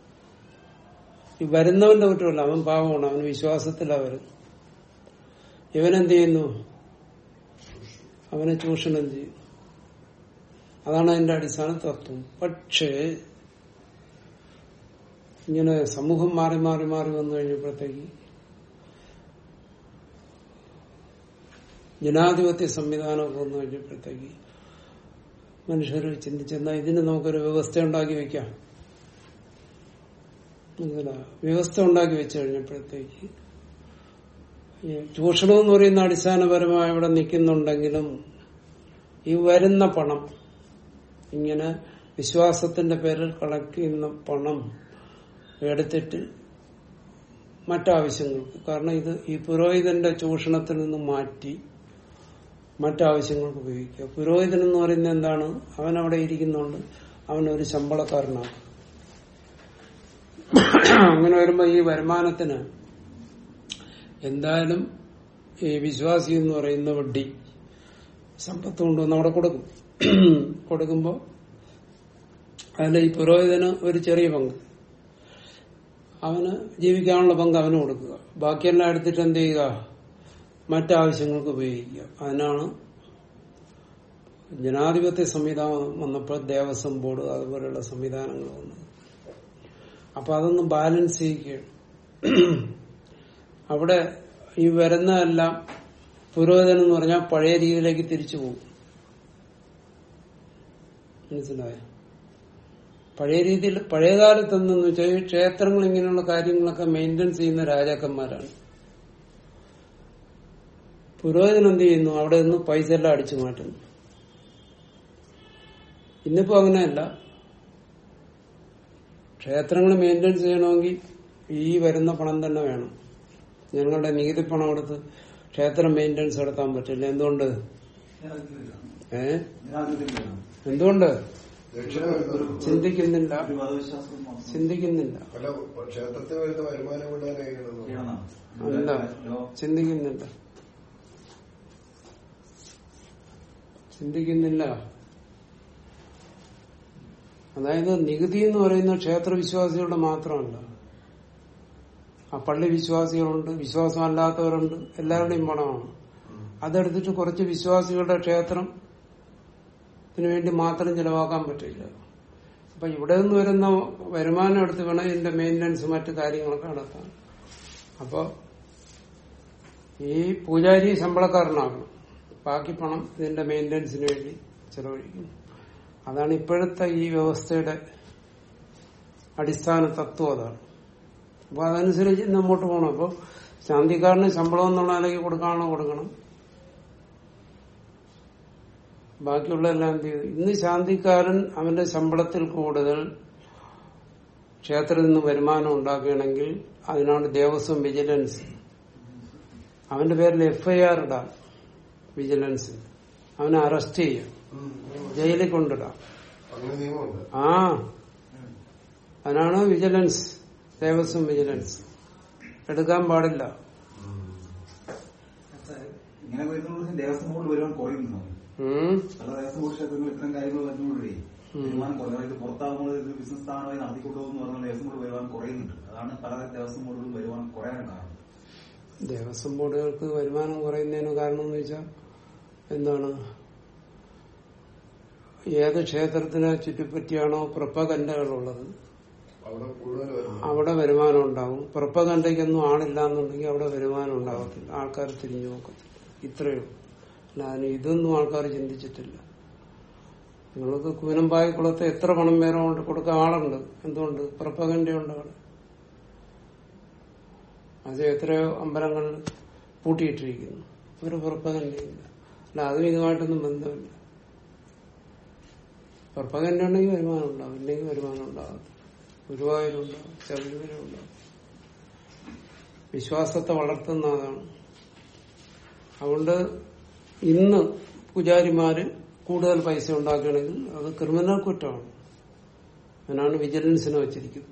ഈ വരുന്നവന്റെ കുറ്റമല്ല അവൻ പാവമാണ് അവന് വിശ്വാസത്തിലാണ് വരുന്നത് ഇവനെന്ത് ചെയ്യുന്നു അവനെ ചൂഷണം ചെയ്യും അതാണ് അതിന്റെ അടിസ്ഥാന തത്വം പക്ഷേ ഇങ്ങനെ സമൂഹം മാറി മാറി മാറി വന്നു കഴിഞ്ഞപ്പോഴത്തേക്ക് ജനാധിപത്യ സംവിധാനം വന്നു കഴിഞ്ഞപ്പോഴത്തേക്ക് മനുഷ്യർ ചിന്തിച്ചെന്നാ ഇതിന് നമുക്കൊരു വ്യവസ്ഥ ഉണ്ടാക്കി വെക്കാം മനസ്സിലായോ? വ്യവസ്ഥ ഉണ്ടാക്കി വെച്ചു കഴിഞ്ഞപ്പോഴത്തേക്ക് ഈ ചൂഷണം എന്ന് പറയുന്ന അടിസ്ഥാനപരമായി ഇവിടെ നിൽക്കുന്നുണ്ടെങ്കിലും ഈ വരുന്ന പണം ഇങ്ങനെ വിശ്വാസത്തിന്റെ പേരിൽ കളക്ട് ചെയ്യുന്ന പണം എടുത്തിട്ട് മറ്റാവശ്യങ്ങൾക്ക് കാരണം ഇത് ഈ പുരോഹിതന്റെ ചൂഷണത്തിൽ നിന്ന് മാറ്റി മറ്റാവശ്യങ്ങൾക്ക് ഉപയോഗിക്കുക പുരോഹിതൻ എന്ന് പറയുന്നത് എന്താണ് അവൻ അവിടെ ഇരിക്കുന്നുണ്ട് അവൻ ഒരു ശമ്പളക്കാരനാണ് അങ്ങനെ വരുമ്പോ ഈ വരുമാനത്തിന് എന്തായാലും ഈ വിശ്വാസി എന്ന് പറയുന്ന വട്ടി സമ്പത്ത് കൊണ്ടുവന്ന് അവിടെ കൊടുക്കും കൊടുക്കുമ്പോ അതിൽ ഈ പുരോഹിതന് ഒരു ചെറിയ പങ്ക് അവന് ജീവിക്കാനുള്ള പങ്ക് അവന് കൊടുക്കുക ബാക്കിയെല്ലാം എടുത്തിട്ട് എന്ത് ചെയ്യുക മറ്റാവശ്യങ്ങൾക്ക് ഉപയോഗിക്കുക അതിനാണ് ജനാധിപത്യ സംവിധാനം വന്നപ്പോൾ ദേവസ്വം ബോർഡ് അതുപോലെയുള്ള സംവിധാനങ്ങൾ വന്നത് അപ്പൊ അതൊന്ന് ബാലൻസ് ചെയ്യുകയാണ് അവിടെ ഈ വരുന്നതെല്ലാം പുരോഹിതൻ എന്ന് പറഞ്ഞാൽ പഴയ രീതിയിലേക്ക് തിരിച്ചു പോകും മനസ്സിലായോ പഴയ രീതിയിൽ പഴയ കാലത്ത് എന്തെന്ന് വെച്ചാൽ ഈ ക്ഷേത്രങ്ങൾ ഇങ്ങനെയുള്ള കാര്യങ്ങളൊക്കെ മെയിൻ്റെനൻസ് ചെയ്യുന്ന രാജാക്കന്മാരാണ് പുരോഹിതൻ എന്ത് ചെയ്യുന്നു അവിടെ നിന്ന് പൈസ എല്ലാം അടിച്ചു മാറ്റുന്നു ഇന്നിപ്പോ അങ്ങനെയല്ല ക്ഷേത്രങ്ങൾ മെയിൻ്റെനൻസ് ചെയ്യണമെങ്കിൽ ഈ വരുന്ന പണം തന്നെ വേണം ഞങ്ങളുടെ നികുതി പണം എടുത്ത് ക്ഷേത്രം മെയിൻ്റെനൻസ് നടത്താൻ പറ്റില്ല എന്തുകൊണ്ട് ഏ എന്തുകൊണ്ട് ദക്ഷിണ വരുന്നത് ചിന്തിക്കുന്നില്ല ഒരു മതവിശ്വാസം മാത്രം ചിന്തിക്കുന്നില്ല അല്ല ക്ഷേത്രത്തിൽ വരുന്ന വരുമാനം കൊണ്ട് തന്നെ കഴിയണമെന്ന് ചെയ്യണം. അല്ല ലോ- ചിന്തിക്കുന്നില്ല ചിന്തിക്കുന്നില്ല അതായത് നികുതി എന്ന് പറയുന്ന ക്ഷേത്ര വിശ്വാസികളുടെ മാത്രമല്ല ആ പള്ളി വിശ്വാസികളുണ്ട് വിശ്വാസമല്ലാത്തവരുണ്ട് എല്ലാവരുടെയും പണമാണ് അതെടുത്തിട്ട് കുറച്ച് വിശ്വാസികളുടെ ക്ഷേത്രം ഇതിനു വേണ്ടി മാത്രം ചെലവാക്കാൻ പറ്റില്ല അപ്പൊ ഇവിടെ നിന്ന് വരുന്ന വരുമാനം എടുത്ത് വേണം ഇതിന്റെ മെയിൻ്റനൻസ് മറ്റു കാര്യങ്ങളൊക്കെ നടത്താൻ അപ്പൊ ഈ പൂജാരി ശമ്പളക്കാരനാകണം ബാക്കി പണം ഇതിന്റെ മെയിൻ്റനൻസിന് വേണ്ടി ചെലവഴിക്കുന്നു അതാണ് ഇപ്പോഴത്തെ ഈ വ്യവസ്ഥയുടെ അടിസ്ഥാന തത്വം അതാണ് അപ്പൊ അതനുസരിച്ച് ഇന്ന് മുമ്പോട്ട് പോകണം അപ്പൊ ശാന്തിക്കാരന് ശമ്പളം എന്നുള്ള നിലയ്ക്ക് കൊടുക്കാണോ കൊടുക്കണം ബാക്കിയുള്ള എല്ലാം എന്ത് ചെയ്തു ഇന്ന് ശാന്തിക്കാരൻ അവന്റെ ശമ്പളത്തിൽ കൂടുതൽ ക്ഷേത്രത്തിൽ നിന്ന് വരുമാനം ഉണ്ടാക്കുകയാണെങ്കിൽ അതിനാണ് ദേവസ്വം വിജിലൻസ് അവന്റെ പേരിൽ എഫ്ഐആർ ഇടാം വിജിലൻസ് അവനെ അറസ്റ്റ് ചെയ്യാം ഉം. ജയിലിൽ കൊണ്ടിടാം അങ്ങനെ നിയമമുണ്ട് ആ അതിനാണ് വിജിലൻസ് ദേവസ്വം വിജിലൻസ് എടുക്കാൻ പാടില്ല ഇങ്ങനെ വരുന്നത് ദേവസ്വം ബോർഡ് വരുവാൻ കുറയുന്നു ഉം. പല ദേവസ്വം ബോർഡ് ക്ഷേത്രങ്ങൾ ഇത്തരം കാര്യങ്ങൾ വരുന്നതോടുകൂടി ഉം. വരുമാനം കുറഞ്ഞു അതായത് പുറത്താകുമ്പോൾ ഇത് ബിസിനസ് സ്ഥാനമായി നടത്തിക്കൊണ്ടുപോകുന്നു പറഞ്ഞാൽ ദേവസ്വം ബോർഡ് വരുവാൻ കുറയുന്നുണ്ട് അതാണ് പല ദേവസ്വം ബോർഡുകളും വരുവാൻ കുറയാൻ കാരണം ദേവസ്വം ബോർഡുകൾക്ക് വരുമാനം കുറയുന്നതിന് കാരണം എന്ന് വെച്ചാൽ എന്താണ് ഏത് ക്ഷേത്രത്തിനെ ചുറ്റിപ്പറ്റിയാണോ പ്രപ്പകണ്ഠകളുള്ളത് അവിടെ കൂടുതൽ വരുന്നു അവിടെ വരുമാനം ഉണ്ടാവും പ്രപ്പകണ്ഠയ്ക്കൊന്നും ആളില്ല എന്നുണ്ടെങ്കിൽ അവിടെ വരുമാനം ഉണ്ടാകത്തില്ല ആൾക്കാർ തിരിഞ്ഞു നോക്കത്തില്ല ഇത്രയേ ഉള്ളൂ അല്ല അതിന് ഇതൊന്നും ആൾക്കാർ ചിന്തിച്ചിട്ടില്ല നിങ്ങൾക്ക് കൂനമ്പായി കുളത്ത് എത്ര പണം വേറെ കൊണ്ട് കൊടുക്കാൻ ആളുണ്ട് എന്തുകൊണ്ട് പ്രപ്പകണ്ഠയുണ്ട് അവിടെ അത് എത്രയോ അമ്പലങ്ങൾ പൂട്ടിയിട്ടിരിക്കുന്നു ഒരു പ്രപ്പകണ്ഠയില്ല അല്ല അതും ഇതുമായിട്ടൊന്നും ബന്ധമില്ല പ്രപ്പകണ്ഠ ഉണ്ടെങ്കിൽ വരുമാനം ഉണ്ടാവും ഇല്ലെങ്കിൽ വരുമാനം ഉണ്ടാകത്തില്ല ഗുരുവായൂരുണ്ടാവും ശബരിമലയുണ്ടാവും വിശ്വാസത്തെ വളർത്തുന്ന അതാണ് അതുകൊണ്ട് ഇന്ന് പൂജാരിമാര് കൂടുതൽ പൈസ ഉണ്ടാക്കുകയാണെങ്കിൽ അത് ക്രിമിനൽ കുറ്റമാണ് അതിനാണ് വിജിലൻസിനെ വച്ചിരിക്കുന്നത്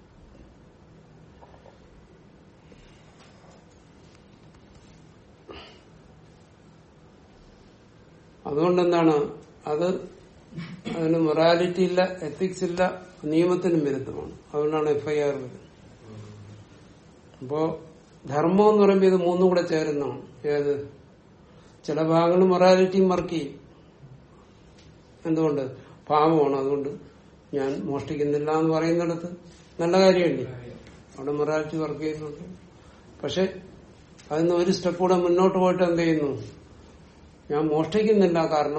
അതുകൊണ്ട് എന്താണ് അത് അതിന് മൊറാലിറ്റി ഇല്ല എത്തിക്സ് ഇല്ല നിയമത്തിനും വിരുദ്ധമാണ് അതുകൊണ്ടാണ് എഫ്ഐആർ വരുന്നത് അപ്പോ ധർമ്മം എന്ന് പറയുമ്പോൾ ഇത് മൂന്നും കൂടെ ചേരുന്നതാണ് ഏത് ചില ഭാഗങ്ങൾ മൊറാലിറ്റിയും വർക്ക് ചെയ്യും എന്തുകൊണ്ട് പാവമാണ് അതുകൊണ്ട് ഞാൻ മോഷ്ടിക്കുന്നില്ല എന്ന് പറയുന്നിടത്ത് നല്ല കാര്യമല്ലേ അവിടെ മൊറാലിറ്റി വർക്ക് ചെയ്യുന്നുണ്ട് പക്ഷെ അതിന് ഒരു സ്റ്റെപ്പ് കൂടെ മുന്നോട്ട് പോയിട്ട് എന്ത് ചെയ്യുന്നു ഞാൻ മോഷ്ടിക്കുന്നില്ല കാരണം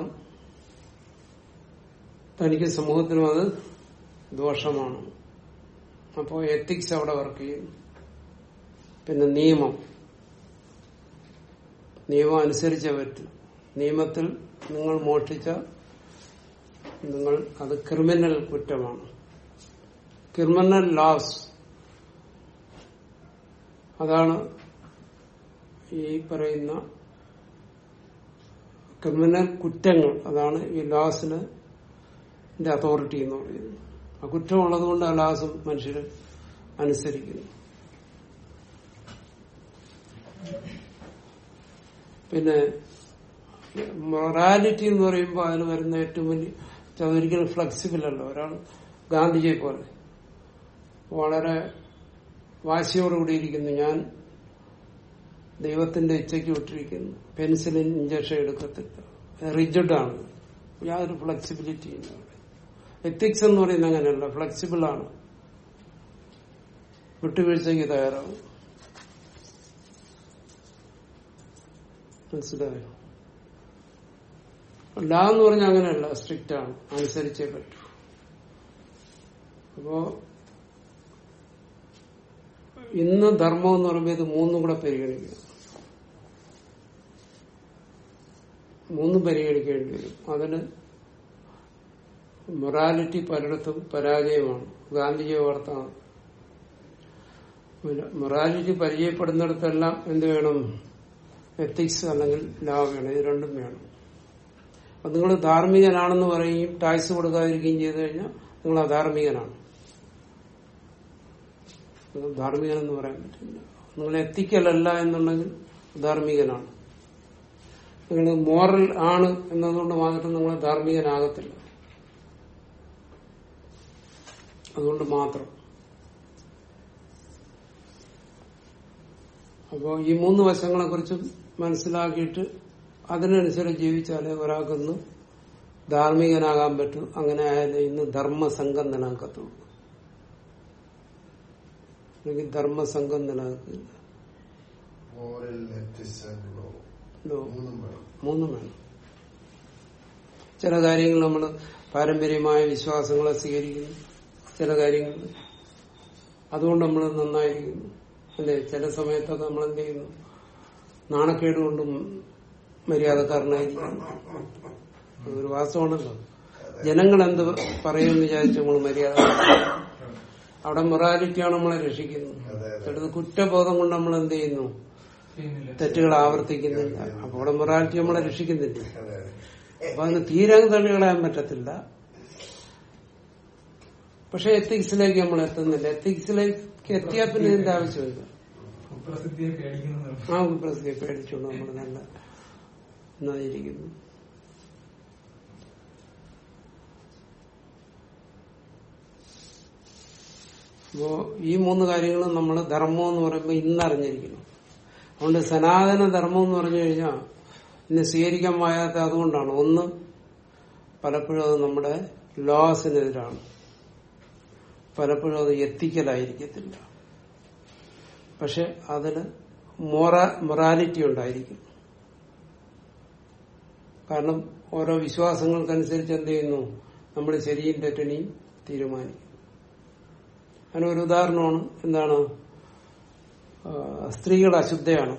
തനിക്ക് സമൂഹത്തിനും അത് ദോഷമാണ് അപ്പോൾ എത്തിക്സ് അവിടെ വർക്ക് ചെയ്യും പിന്നെ നിയമം നിയമം അനുസരിച്ചേ പറ്റൂ നിയമത്തിൽ നിങ്ങൾ മോഷ്ടിച്ച നിങ്ങൾ അത് ക്രിമിനൽ കുറ്റമാണ് ക്രിമിനൽ ലാസ് അതാണ് ഈ പറയുന്ന ക്രിമിനൽ കുറ്റങ്ങൾ അതാണ് ഈ ലാസിന് അതോറിറ്റി എന്ന് പറയുന്നത് ആ കുറ്റമുള്ളത് കൊണ്ട് ആ ലാസും മനുഷ്യർ അനുസരിക്കുന്നു പിന്നെ മൊറാലിറ്റി എന്ന് പറയുമ്പോൾ അതിന് വരുന്ന ഏറ്റവും വലിയ അതൊരിക്കലും ഫ്ലെക്സിബിൾ അല്ല ഒരാൾ ഗാന്ധിജിയെ പോലെ വളരെ വാശിയോടുകൂടി ഇരിക്കുന്നു ഞാൻ ദൈവത്തിന്റെ ഇച്ഛയ്ക്ക് വിട്ടിരിക്കുന്നു പെൻസിലിൻ ഇഞ്ചക്ഷൻ എടുക്കത്തില്ല റിജിഡാണ് യാതൊരു ഫ്ലെക്സിബിലിറ്റി ഇല്ല അവിടെ എത്തിക്സ് എന്ന് പറയുന്നത് അങ്ങനെയല്ല ഫ്ലെക്സിബിൾ ആണ് വിട്ടുവീഴ്ചയ്ക്ക് തയ്യാറാവും മനസ്സിലായോ ലാ എന്ന് പറഞ്ഞാൽ അങ്ങനെയല്ല സ്ട്രിക്റ്റ് ആണ് അനുസരിച്ചേ പറ്റൂ അപ്പോ ഇന്ന് ധർമ്മം എന്ന് പറയുമ്പോൾ ഇത് മൂന്നും കൂടെ പരിഗണിക്കുക മൂന്നും പരിഗണിക്കേണ്ടി വരും അതിന് മൊറാലിറ്റി പലയിടത്തും പരാജയമാണ് ഗാന്ധിജി ഓർത്താണ് മൊറാലിറ്റി പരിചയപ്പെടുന്നിടത്തെല്ലാം എന്ത് വേണം എത്തിക്സ് അല്ലെങ്കിൽ ലാ വേണം ഇത് രണ്ടും വേണം അപ്പൊ നിങ്ങൾ ധാർമ്മികനാണെന്ന് പറയുകയും ടാക്സ് കൊടുക്കാതിരിക്കുകയും ചെയ്തു കഴിഞ്ഞാൽ നിങ്ങൾ അധാർമികനാണ് നിങ്ങൾ ധാർമ്മികനെന്ന് പറയാൻ പറ്റില്ല നിങ്ങൾ എത്തിക്കലല്ല എന്നുണ്ടെങ്കിൽ ധാർമ്മികനാണ് നിങ്ങൾ മോറൽ ആണ് എന്നതുകൊണ്ട് മാത്രം നിങ്ങൾ ധാർമ്മികനാകത്തില്ല അതുകൊണ്ട് മാത്രം അപ്പോ ഈ മൂന്ന് വശങ്ങളെ കുറിച്ചും മനസ്സിലാക്കിയിട്ട് അതിനനുസരിച്ച് ജീവിച്ചാലേ ഒരാൾക്കൊന്ന് ധാർമ്മികനാകാൻ പറ്റൂ അങ്ങനെ ആയാലേ ഇന്ന് ധർമ്മസംഘം നിലനിൽക്കത്തുള്ളൂ അല്ലെങ്കിൽ ധർമ്മസംഘം നിലനിൽക്കില്ല moral ethics and law law. മൂന്നും വേണം മൂന്നും വേണം ചില കാര്യങ്ങൾ നമ്മൾ പാരമ്പര്യമായ വിശ്വാസങ്ങളെ സ്വീകരിക്കുന്നു ചില കാര്യങ്ങൾ അതുകൊണ്ട് നമ്മൾ നന്നായിരിക്കുന്നു അല്ലെ ചില സമയത്തൊക്കെ നമ്മൾ എന്ത് ചെയ്യുന്നു നാണക്കേട് കൊണ്ടും മര്യാദക്കാരനായിരിക്കുന്നു അതൊരു വാസ്തവമാണല്ലോ ജനങ്ങൾ എന്ത് പറയുമെന്ന് വിചാരിച്ച് നമ്മൾ മര്യാദ അവിടെ മൊറാലിറ്റിയാണ് നമ്മളെ രക്ഷിക്കുന്നത് അതെ, അതെ. ചിലത് കുറ്റബോധം കൊണ്ട് നമ്മൾ എന്ത് ചെയ്യുന്നു ചെയ്യുന്നില്ല തെറ്റുകൾ ആവർത്തിക്കുന്നില്ല അപ്പൊ അവിടെ മൊറാലിറ്റി നമ്മളെ രക്ഷിക്കുന്നില്ല അതെ അപ്പൊ അതിന് തീരെ തള്ളി കളയാൻ പറ്റത്തില്ല പക്ഷെ എത്തിക്സിലേക്ക് നമ്മൾ എത്തുന്നില്ല എത്തിക്സിലേക്ക് എത്തിയാൽ പിന്നെ ഇതിന്റെ ആവശ്യമില്ല കുപ്രസിദ്ധിയെ പേടിക്കുന്നത് ആ പ്രസിദ്ധി പേടിച്ചുകൊണ്ട് നമ്മൾ നല്ല നന്നായിരിക്കുന്നു അപ്പോ ഈ മൂന്ന് കാര്യങ്ങളും നമ്മൾ ധർമ്മം എന്ന് പറയുമ്പോൾ ഇന്നറിഞ്ഞിരിക്കണം അതുകൊണ്ട് സനാതന ധർമ്മം എന്ന് പറഞ്ഞു കഴിഞ്ഞാൽ ഇന്ന് സ്വീകരിക്കാൻ വയ്യാത്ത അതുകൊണ്ടാണ് ഒന്ന് പലപ്പോഴും അത് നമ്മുടെ ലോസിനെതിരാണ് പലപ്പോഴും അത് എത്തിക്കലായിരിക്കത്തില്ല പക്ഷെ അതിന് മൊറ മൊറാലിറ്റി ഉണ്ടായിരിക്കും കാരണം ഓരോ വിശ്വാസങ്ങൾക്കനുസരിച്ച് എന്ത് ചെയ്യുന്നു നമ്മൾ ശരിയും തെറ്റിനെയും തീരുമാനിക്കും അതിനൊരു ഉദാഹരണമാണ് എന്താണ് ആ, സ്ത്രീകൾ അശുദ്ധയാണ്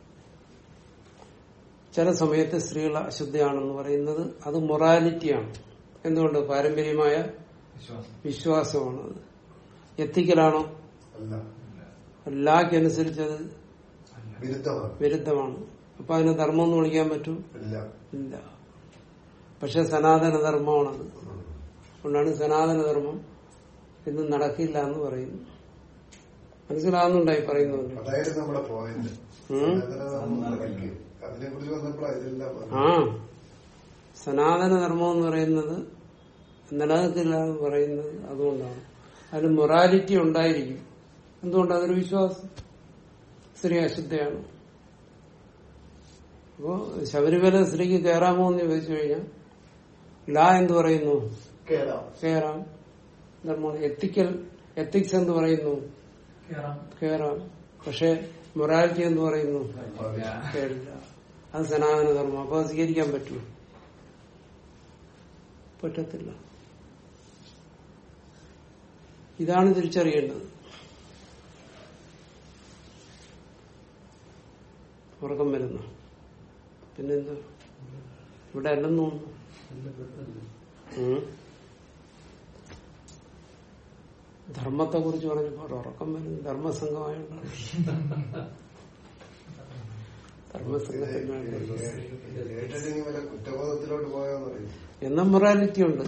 ചില സമയത്ത് സ്ത്രീകൾ അശുദ്ധയാണെന്ന് പറയുന്നത് അത് മൊറാലിറ്റിയാണ് എന്തുകൊണ്ട് പാരമ്പര്യമായ വിശ്വാസം വിശ്വാസമാണ് അത് എത്തിക്കലാണോ അല്ല ലാക്കനുസരിച്ചത് വിരുദ്ധമാണ് വിരുദ്ധമാണ് അപ്പൊ അതിനെ ധർമ്മം എന്ന് വിളിക്കാൻ പറ്റൂ ഇല്ല ഇല്ല പക്ഷെ സനാതന ധർമ്മമാണത് അതുകൊണ്ടാണ് സനാതന ധർമ്മം ഇന്ന് നടക്കില്ല എന്ന് പറയുന്നു മനസ്സിലാവുന്നുണ്ടായി പറയുന്നുണ്ട് അതായത് നമ്മുടെ പോയിന്റ് ഉം. അതിനെ കുറിച്ച് വന്നപ്പോൾ ഇതെല്ലാം വന്നു. ആ സനാതന ധർമ്മം എന്ന് പറയുന്നത് നിലനിൽക്കില്ല എന്ന് പറയുന്നത് അതുകൊണ്ടാണ് അതിന് മൊറാലിറ്റി ഉണ്ടായിരിക്കും എന്തുകൊണ്ട് അതൊരു വിശ്വാസം സ്ത്രീ അശുദ്ധയാണ് അപ്പോ ശബരിമല സ്ത്രീക്ക് കയറാമോ എന്ന് ചോദിച്ചു കഴിഞ്ഞാൽ ലാ എന്ത് പറയുന്നു കേറാം കയറാം ധർമ്മം എത്തിക്കൽ എത്തിക്സ് എന്ന് പറയുന്നു കേറാം കയറാം പക്ഷെ മൊറാലിറ്റി എന്ന് പറയുന്നു കേടില്ല അത് സനാതന ധർമ്മം അപ്പൊ അത് സ്വീകരിക്കാൻ പറ്റുമോ പറ്റത്തില്ല ഇതാണ് തിരിച്ചറിയേണ്ടത് ഉറക്കം വരുന്നു പിന്നെന്താ ഇവിടെ അല്ലെന്ന് തോന്നുന്നു ഉം. ധർമ്മത്തെ കുറിച്ച് പറഞ്ഞപ്പോൾ ഉറക്കം വരുന്നു ധർമ്മസംഘമായോണ്ടാണ് ധർമ്മസംഘത്തിന് വേണ്ടി കേട്ടിട്ട് വല്ല കുറ്റബോധത്തിലോട്ട് പോയാന്ന് പറയും എന്ന മൊറാലിറ്റി ഉണ്ട്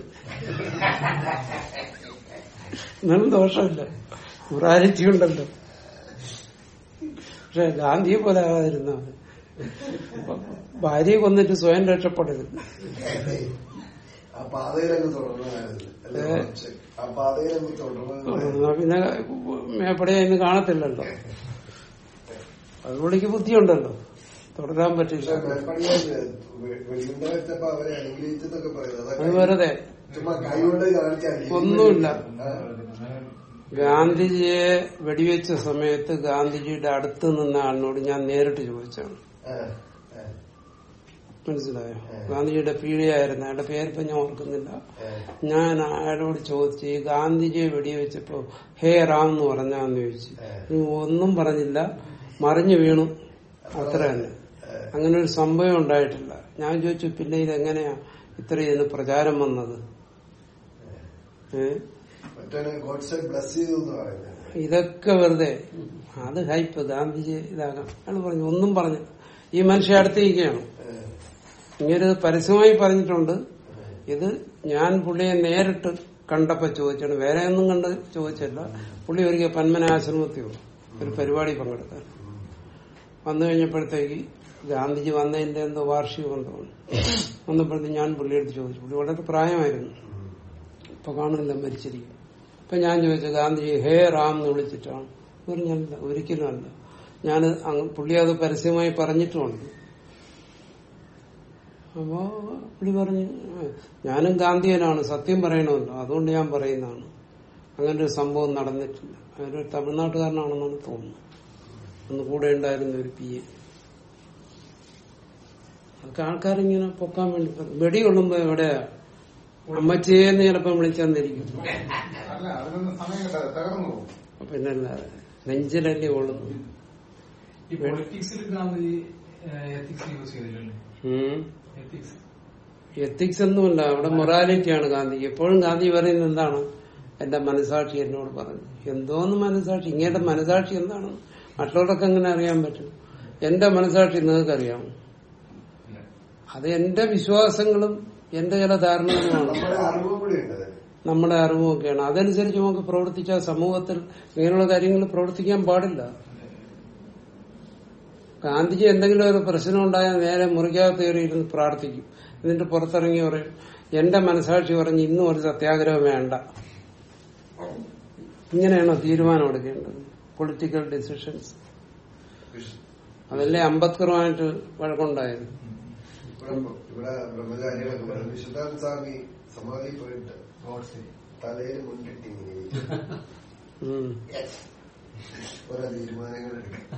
എന്നാലും ദോഷമില്ല മൊറാലിറ്റി ഉണ്ടല്ലോ പക്ഷെ ഗാന്ധിയെ പോലെ ആകാതിരുന്ന ഭാര്യയെ കൊന്നിട്ട് സ്വയം രക്ഷപ്പെടരുത് ആ പാതയിലങ്ങ് തുടർന്നതായിരുന്നു അല്ലെ ഏ. കുറച്ച് ആ പാതയിലങ്ങ് തുടർന്നത് എന്നാ പിന്നെ മേപ്പടെ അതിന് കാണത്തില്ലല്ലോ അതുകൊണ്ടിക്ക് ബുദ്ധിയുണ്ടല്ലോ തുടരാൻ പക്ഷെ പറ്റില്ല മേൽപ്പടിയെ വെളിയുണ്ട വെച്ചപ്പോ അവരെ അനുഗ്രഹിച്ചെന്നൊക്കെ പറയുന്നത് അത് വെറുതെ ചുമ്മാ കൈ കൊണ്ട് കാണിച്ച് അനുഗ്രഹിക്കുന്നത്. ഒന്നുമില്ല. ആ. ഗാന്ധിജിയെ വെടിവെച്ച സമയത്ത് ഗാന്ധിജിയുടെ അടുത്ത് നിന്ന ആളിനോട് ഞാൻ നേരിട്ട് ചോദിച്ചാണ് ആ. ആ. മനസ്സിലായോ ഗാന്ധിജിയുടെ പീഡിയായിരുന്നു അയാളുടെ പേരിപ്പോ ഞാൻ ഓർക്കുന്നില്ല ആ. ഞാൻ അയാളോട് ചോദിച്ചു ഈ ഗാന്ധിജിയെ വെടിവെച്ചപ്പോ ഹേ റാം എന്ന് പറഞ്ഞാന്ന് ചോദിച്ചു നീ ഒന്നും പറഞ്ഞില്ല മറിഞ്ഞു വീണു അത്ര തന്നെ അങ്ങനെ ഒരു സംഭവം ഉണ്ടായിട്ടില്ല ഞാൻ ചോദിച്ചു പിന്നെ ഇതെങ്ങനെയാ ഇത്ര ഇതിന് പ്രചാരം വന്നത് ഏ മറ്റൊരു ഗോഡ്സെ ബ്ലസ് ചെയ്തു എന്ന് പറയുന്നത് ഇതൊക്കെ വെറുതെ അത് ഹൈപ്പ് ഗാന്ധിജി ഇതാകാം അയാൾ പറഞ്ഞു ഒന്നും പറഞ്ഞു ഈ മനുഷ്യ അടുത്തിരിക്കുകയാണ് ഇങ്ങനെ പരസ്യമായി പറഞ്ഞിട്ടുണ്ട് ഇത് ഞാൻ പുള്ളിയെ നേരിട്ട് കണ്ടപ്പോ ചോദിച്ചാണ് വേറെ ഒന്നും കണ്ട് ചോദിച്ചല്ല പുള്ളി ഒരിക്കൽ പന്മന ആശ്രമത്തിൽ വന്നു. ഒരു പരിപാടി പങ്കെടുക്കാൻ വന്നു കഴിഞ്ഞപ്പോഴത്തേക്ക് ഗാന്ധിജി വന്നതിന്റെ എന്തോ വാർഷിക ബന്ധമാണ് വന്നപ്പോഴത്തേക്ക് ഞാൻ പുള്ളിയെടുത്ത് ചോദിച്ചു പുള്ളി വളരെ പ്രായമായിരുന്നു ഇപ്പൊ കാണുന്നില്ല മരിച്ചിരിക്കും ഇപ്പൊ ഞാൻ ചോദിച്ചു ഗാന്ധിജി ഹേ റാം എന്ന് വിളിച്ചിട്ടാണ് പറഞ്ഞല്ല ഒരിക്കലും അല്ല ഞാൻ പുള്ളി അത് പരസ്യമായി പറഞ്ഞിട്ടുമുണ്ട് അപ്പോ പുള്ളി പറഞ്ഞു "ആ, ഞാനും ഗാന്ധിയനാണ് സത്യം പറയണമല്ലോ അതുകൊണ്ട് ഞാൻ പറയുന്നതാണ് അങ്ങനെ ഒരു സംഭവം നടന്നിട്ടില്ല അതൊരു തമിഴ്നാട്ടുകാരനാണെന്നാണ് തോന്നുന്നത് അന്ന് കൂടെ ഉണ്ടായിരുന്ന ഒരു പി എ അതൊക്കെ ആൾക്കാരിങ്ങനെ പൊക്കാൻ വേണ്ടി പറയും. വെടി കൊള്ളുമ്പോ എവിടെയാ അമ്മച്ചേന്ന് ചിലപ്പം വിളിച്ചെന്നിരിക്കും അല്ല അതിനൊന്നും സമയം കിട്ടാതെ തകർന്നു പോകും പിന്നല്ലാതെ നെഞ്ചിലല്ലേ കൊള്ളുന്നു ഈ പൊളിറ്റിക്സിൽ ഗാന്ധി എത്തിക്സ് യൂസ് ചെയ്തില്ലല്ലേ ഉം. എത്തിക്സ് എത്തിക്സ് ഒന്നുമില്ല അവിടെ മൊറാലിറ്റിയാണ് ഗാന്ധി എപ്പോഴും ഗാന്ധി പറയുന്നത് എന്താണ് എന്റെ മനസാക്ഷി എന്നോട് പറഞ്ഞു എന്തോന്ന് മനസാക്ഷി ഇങ്ങയുടെ മനസാക്ഷി എന്താണ് മറ്റുള്ളവർക്ക് എങ്ങനെ അറിയാൻ പറ്റും എന്റെ മനസാക്ഷി നിങ്ങൾക്ക് അറിയാമോ ഇല്ല അത് എന്റെ വിശ്വാസങ്ങളും എന്റെ ചില ധാരണകളുമാണ് നമ്മുടെ അറിവും കൂടി ഉണ്ട് അതിൽ. നമ്മുടെ അറിവുമൊക്കെയാണ് അതനുസരിച്ച് നമുക്ക് പ്രവർത്തിച്ചാൽ സമൂഹത്തിൽ ഇങ്ങനെയുള്ള കാര്യങ്ങൾ പ്രവർത്തിക്കാൻ പാടില്ല ഗാന്ധിജി എന്തെങ്കിലും ഒരു പ്രശ്നം ഉണ്ടായാൽ നേരെ മുറിക്കകത്ത് കയറിയിരുന്ന് പ്രാർത്ഥിക്കും എന്നിട്ട് പുറത്തിറങ്ങി പറയും എന്റെ മനസാക്ഷി പറഞ്ഞ് ഇന്നും ഒരു സത്യാഗ്രഹം വേണ്ട ഇങ്ങനെയാണോ തീരുമാനം എടുക്കേണ്ടത് പൊളിറ്റിക്കൽ ഡിസിഷൻസ് അതല്ലേ അംബേദ്കറുമായിട്ട് വഴക്കുണ്ടായത് ഇവിടെ ഇവിടെ ബ്രഹ്മചാരികളൊക്കെ പറയും വിശുദ്ധാനന്ദ സ്വാമി സമാധി പോയിട്ട് ഗോഡ്സെ തലയിൽ മുണ്ടിട്ട് ഇങ്ങനെ ഇരിക്കും. ഉം. ഓരോ തീരുമാനങ്ങൾ എടുക്കും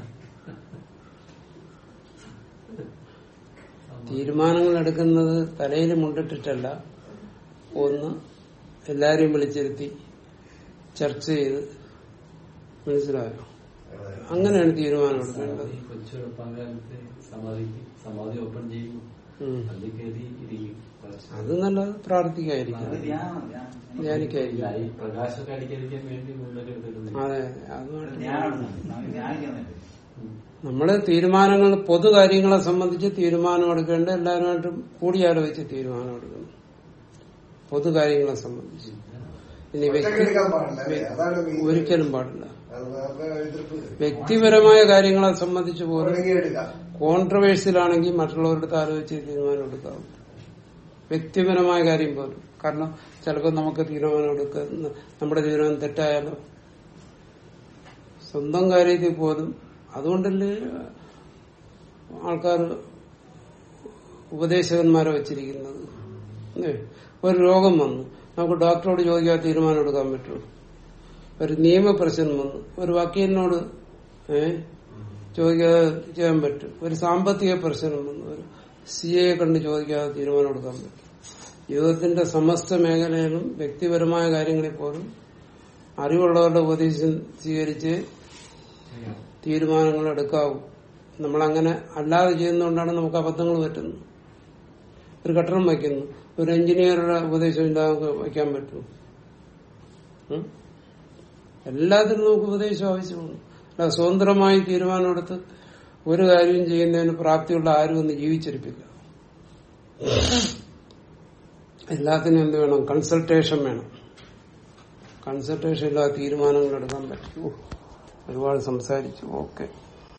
തീരുമാനങ്ങൾ എടുക്കുന്നത് തലയിൽ മുണ്ടിട്ടിട്ടല്ല ഒന്ന് എല്ലാരെയും വിളിച്ചിരുത്തി ചർച്ച ചെയ്ത് മനസ്സിലായോ അങ്ങനെയാണ് തീരുമാനം എടുക്കേണ്ടത് കൊച്ചു വെളുപ്പാങ്കാലത്ത് സമാധിക്ക് സമാധി ഓപ്പൺ ചെയ്യും ഉം. അതിൽ കയറി ഇരിക്കും കുറച്ച് അത് നല്ലത് പ്രാർത്ഥിക്കായിരിക്കും അത് ധ്യാനം, ധ്യാനം. ധ്യാനിക്കായിരിക്കും ലൈ- പ്രകാശമൊക്കെ അടിക്കാതിരിക്കാൻ വേണ്ടി മുന്നിലെടുത്തിട്ടുണ്ട് അതെ അതുമായിട്ട് ധ്യാനിക്കുന്നുണ്ട് നമ്മള് തീരുമാനങ്ങൾ പൊതു കാര്യങ്ങളെ സംബന്ധിച്ച് തീരുമാനം എടുക്കേണ്ട എല്ലാവരുമായിട്ടും കൂടിയാലോചിച്ച് തീരുമാനം എടുക്കണം പൊതു കാര്യങ്ങളെ സംബന്ധിച്ച് ഇനി വ്യക്തി ഒറ്റയ്ക്കെടുക്കാൻ പാടില്ല അല്ലേ? അതാണ് main. ഒരിക്കലും പാടില്ല അത് നമുക്ക് എതിർപ്പ് വരും. വ്യക്തിപരമായ കാര്യങ്ങളെ സംബന്ധിച്ച് പോലും ഒടുങ്ങി എടുക്കാം കോൺട്രവേഴ്സ്യലാണെങ്കിൽ മറ്റുള്ളവരുടെ അടുത്ത് ആലോചിച്ച് തീരുമാനം എടുക്കാം വ്യക്തിപരമായ കാര്യം പോലും കാരണം ചിലപ്പോൾ നമുക്ക് തീരുമാനം എടുക്കുന്ന നമ്മുടെ തീരുമാനം തെറ്റായാലോ സ്വന്തം കാര്യത്തിൽ പോലും അതുകൊണ്ടല്ലേ ആൾക്കാർ ഉപദേശകന്മാരെ വെച്ചിരിക്കുന്നത് അല്ലേ? ഒരു രോഗം വന്നു നമുക്ക് ഡോക്ടറോട് ചോദിക്കാതെ തീരുമാനം എടുക്കാൻ പറ്റുമോ ഒരു നിയമപ്രശ്നം വന്നു ഒരു വക്കീലിനോട് ഏ ചോദിക്കാതെ ചെയ്യാൻ പറ്റും ഒരു സാമ്പത്തിക പ്രശ്നം വന്നു ഒരു സി എ കണ്ട് ചോദിക്കാതെ തീരുമാനം എടുക്കാൻ പറ്റും ജീവിതത്തിന്റെ സമസ്ത മേഖലയിലും വ്യക്തിപരമായ കാര്യങ്ങളിൽ പോലും അറിവുള്ളവരുടെ ഉപദേശം സ്വീകരിച്ച് തീരുമാനങ്ങൾ എടുക്കാവൂ നമ്മളങ്ങനെ അല്ലാതെ ചെയ്യുന്നതുകൊണ്ടാണ് നമുക്ക് അബദ്ധങ്ങൾ പറ്റുന്നത് ഒരു കട്ടണം വയ്ക്കുന്നു ഒരു എഞ്ചിനീയറുടെ ഉപദേശം ഇല്ലാതെ നമുക്ക് വയ്ക്കാൻ പറ്റുമോ ഉം? എല്ലാത്തിനും നമുക്ക് ഉപദേശം ആവശ്യമാണ് അല്ല സ്വതന്ത്രമായി തീരുമാനമെടുത്ത് ഒരു കാര്യവും ചെയ്യുന്നതിന് പ്രാപ്തിയുള്ള ആരും ഒന്ന് ജീവിച്ചിരിപ്പില്ല എല്ലാത്തിനും എന്ത് വേണം കൺസൾട്ടേഷൻ വേണം കൺസൾട്ടേഷൻ ഇല്ലാതെ തീരുമാനങ്ങൾ എടുക്കാൻ പറ്റുമോ ഒരുപാട് സംസാരിച്ചു ഓക്കെ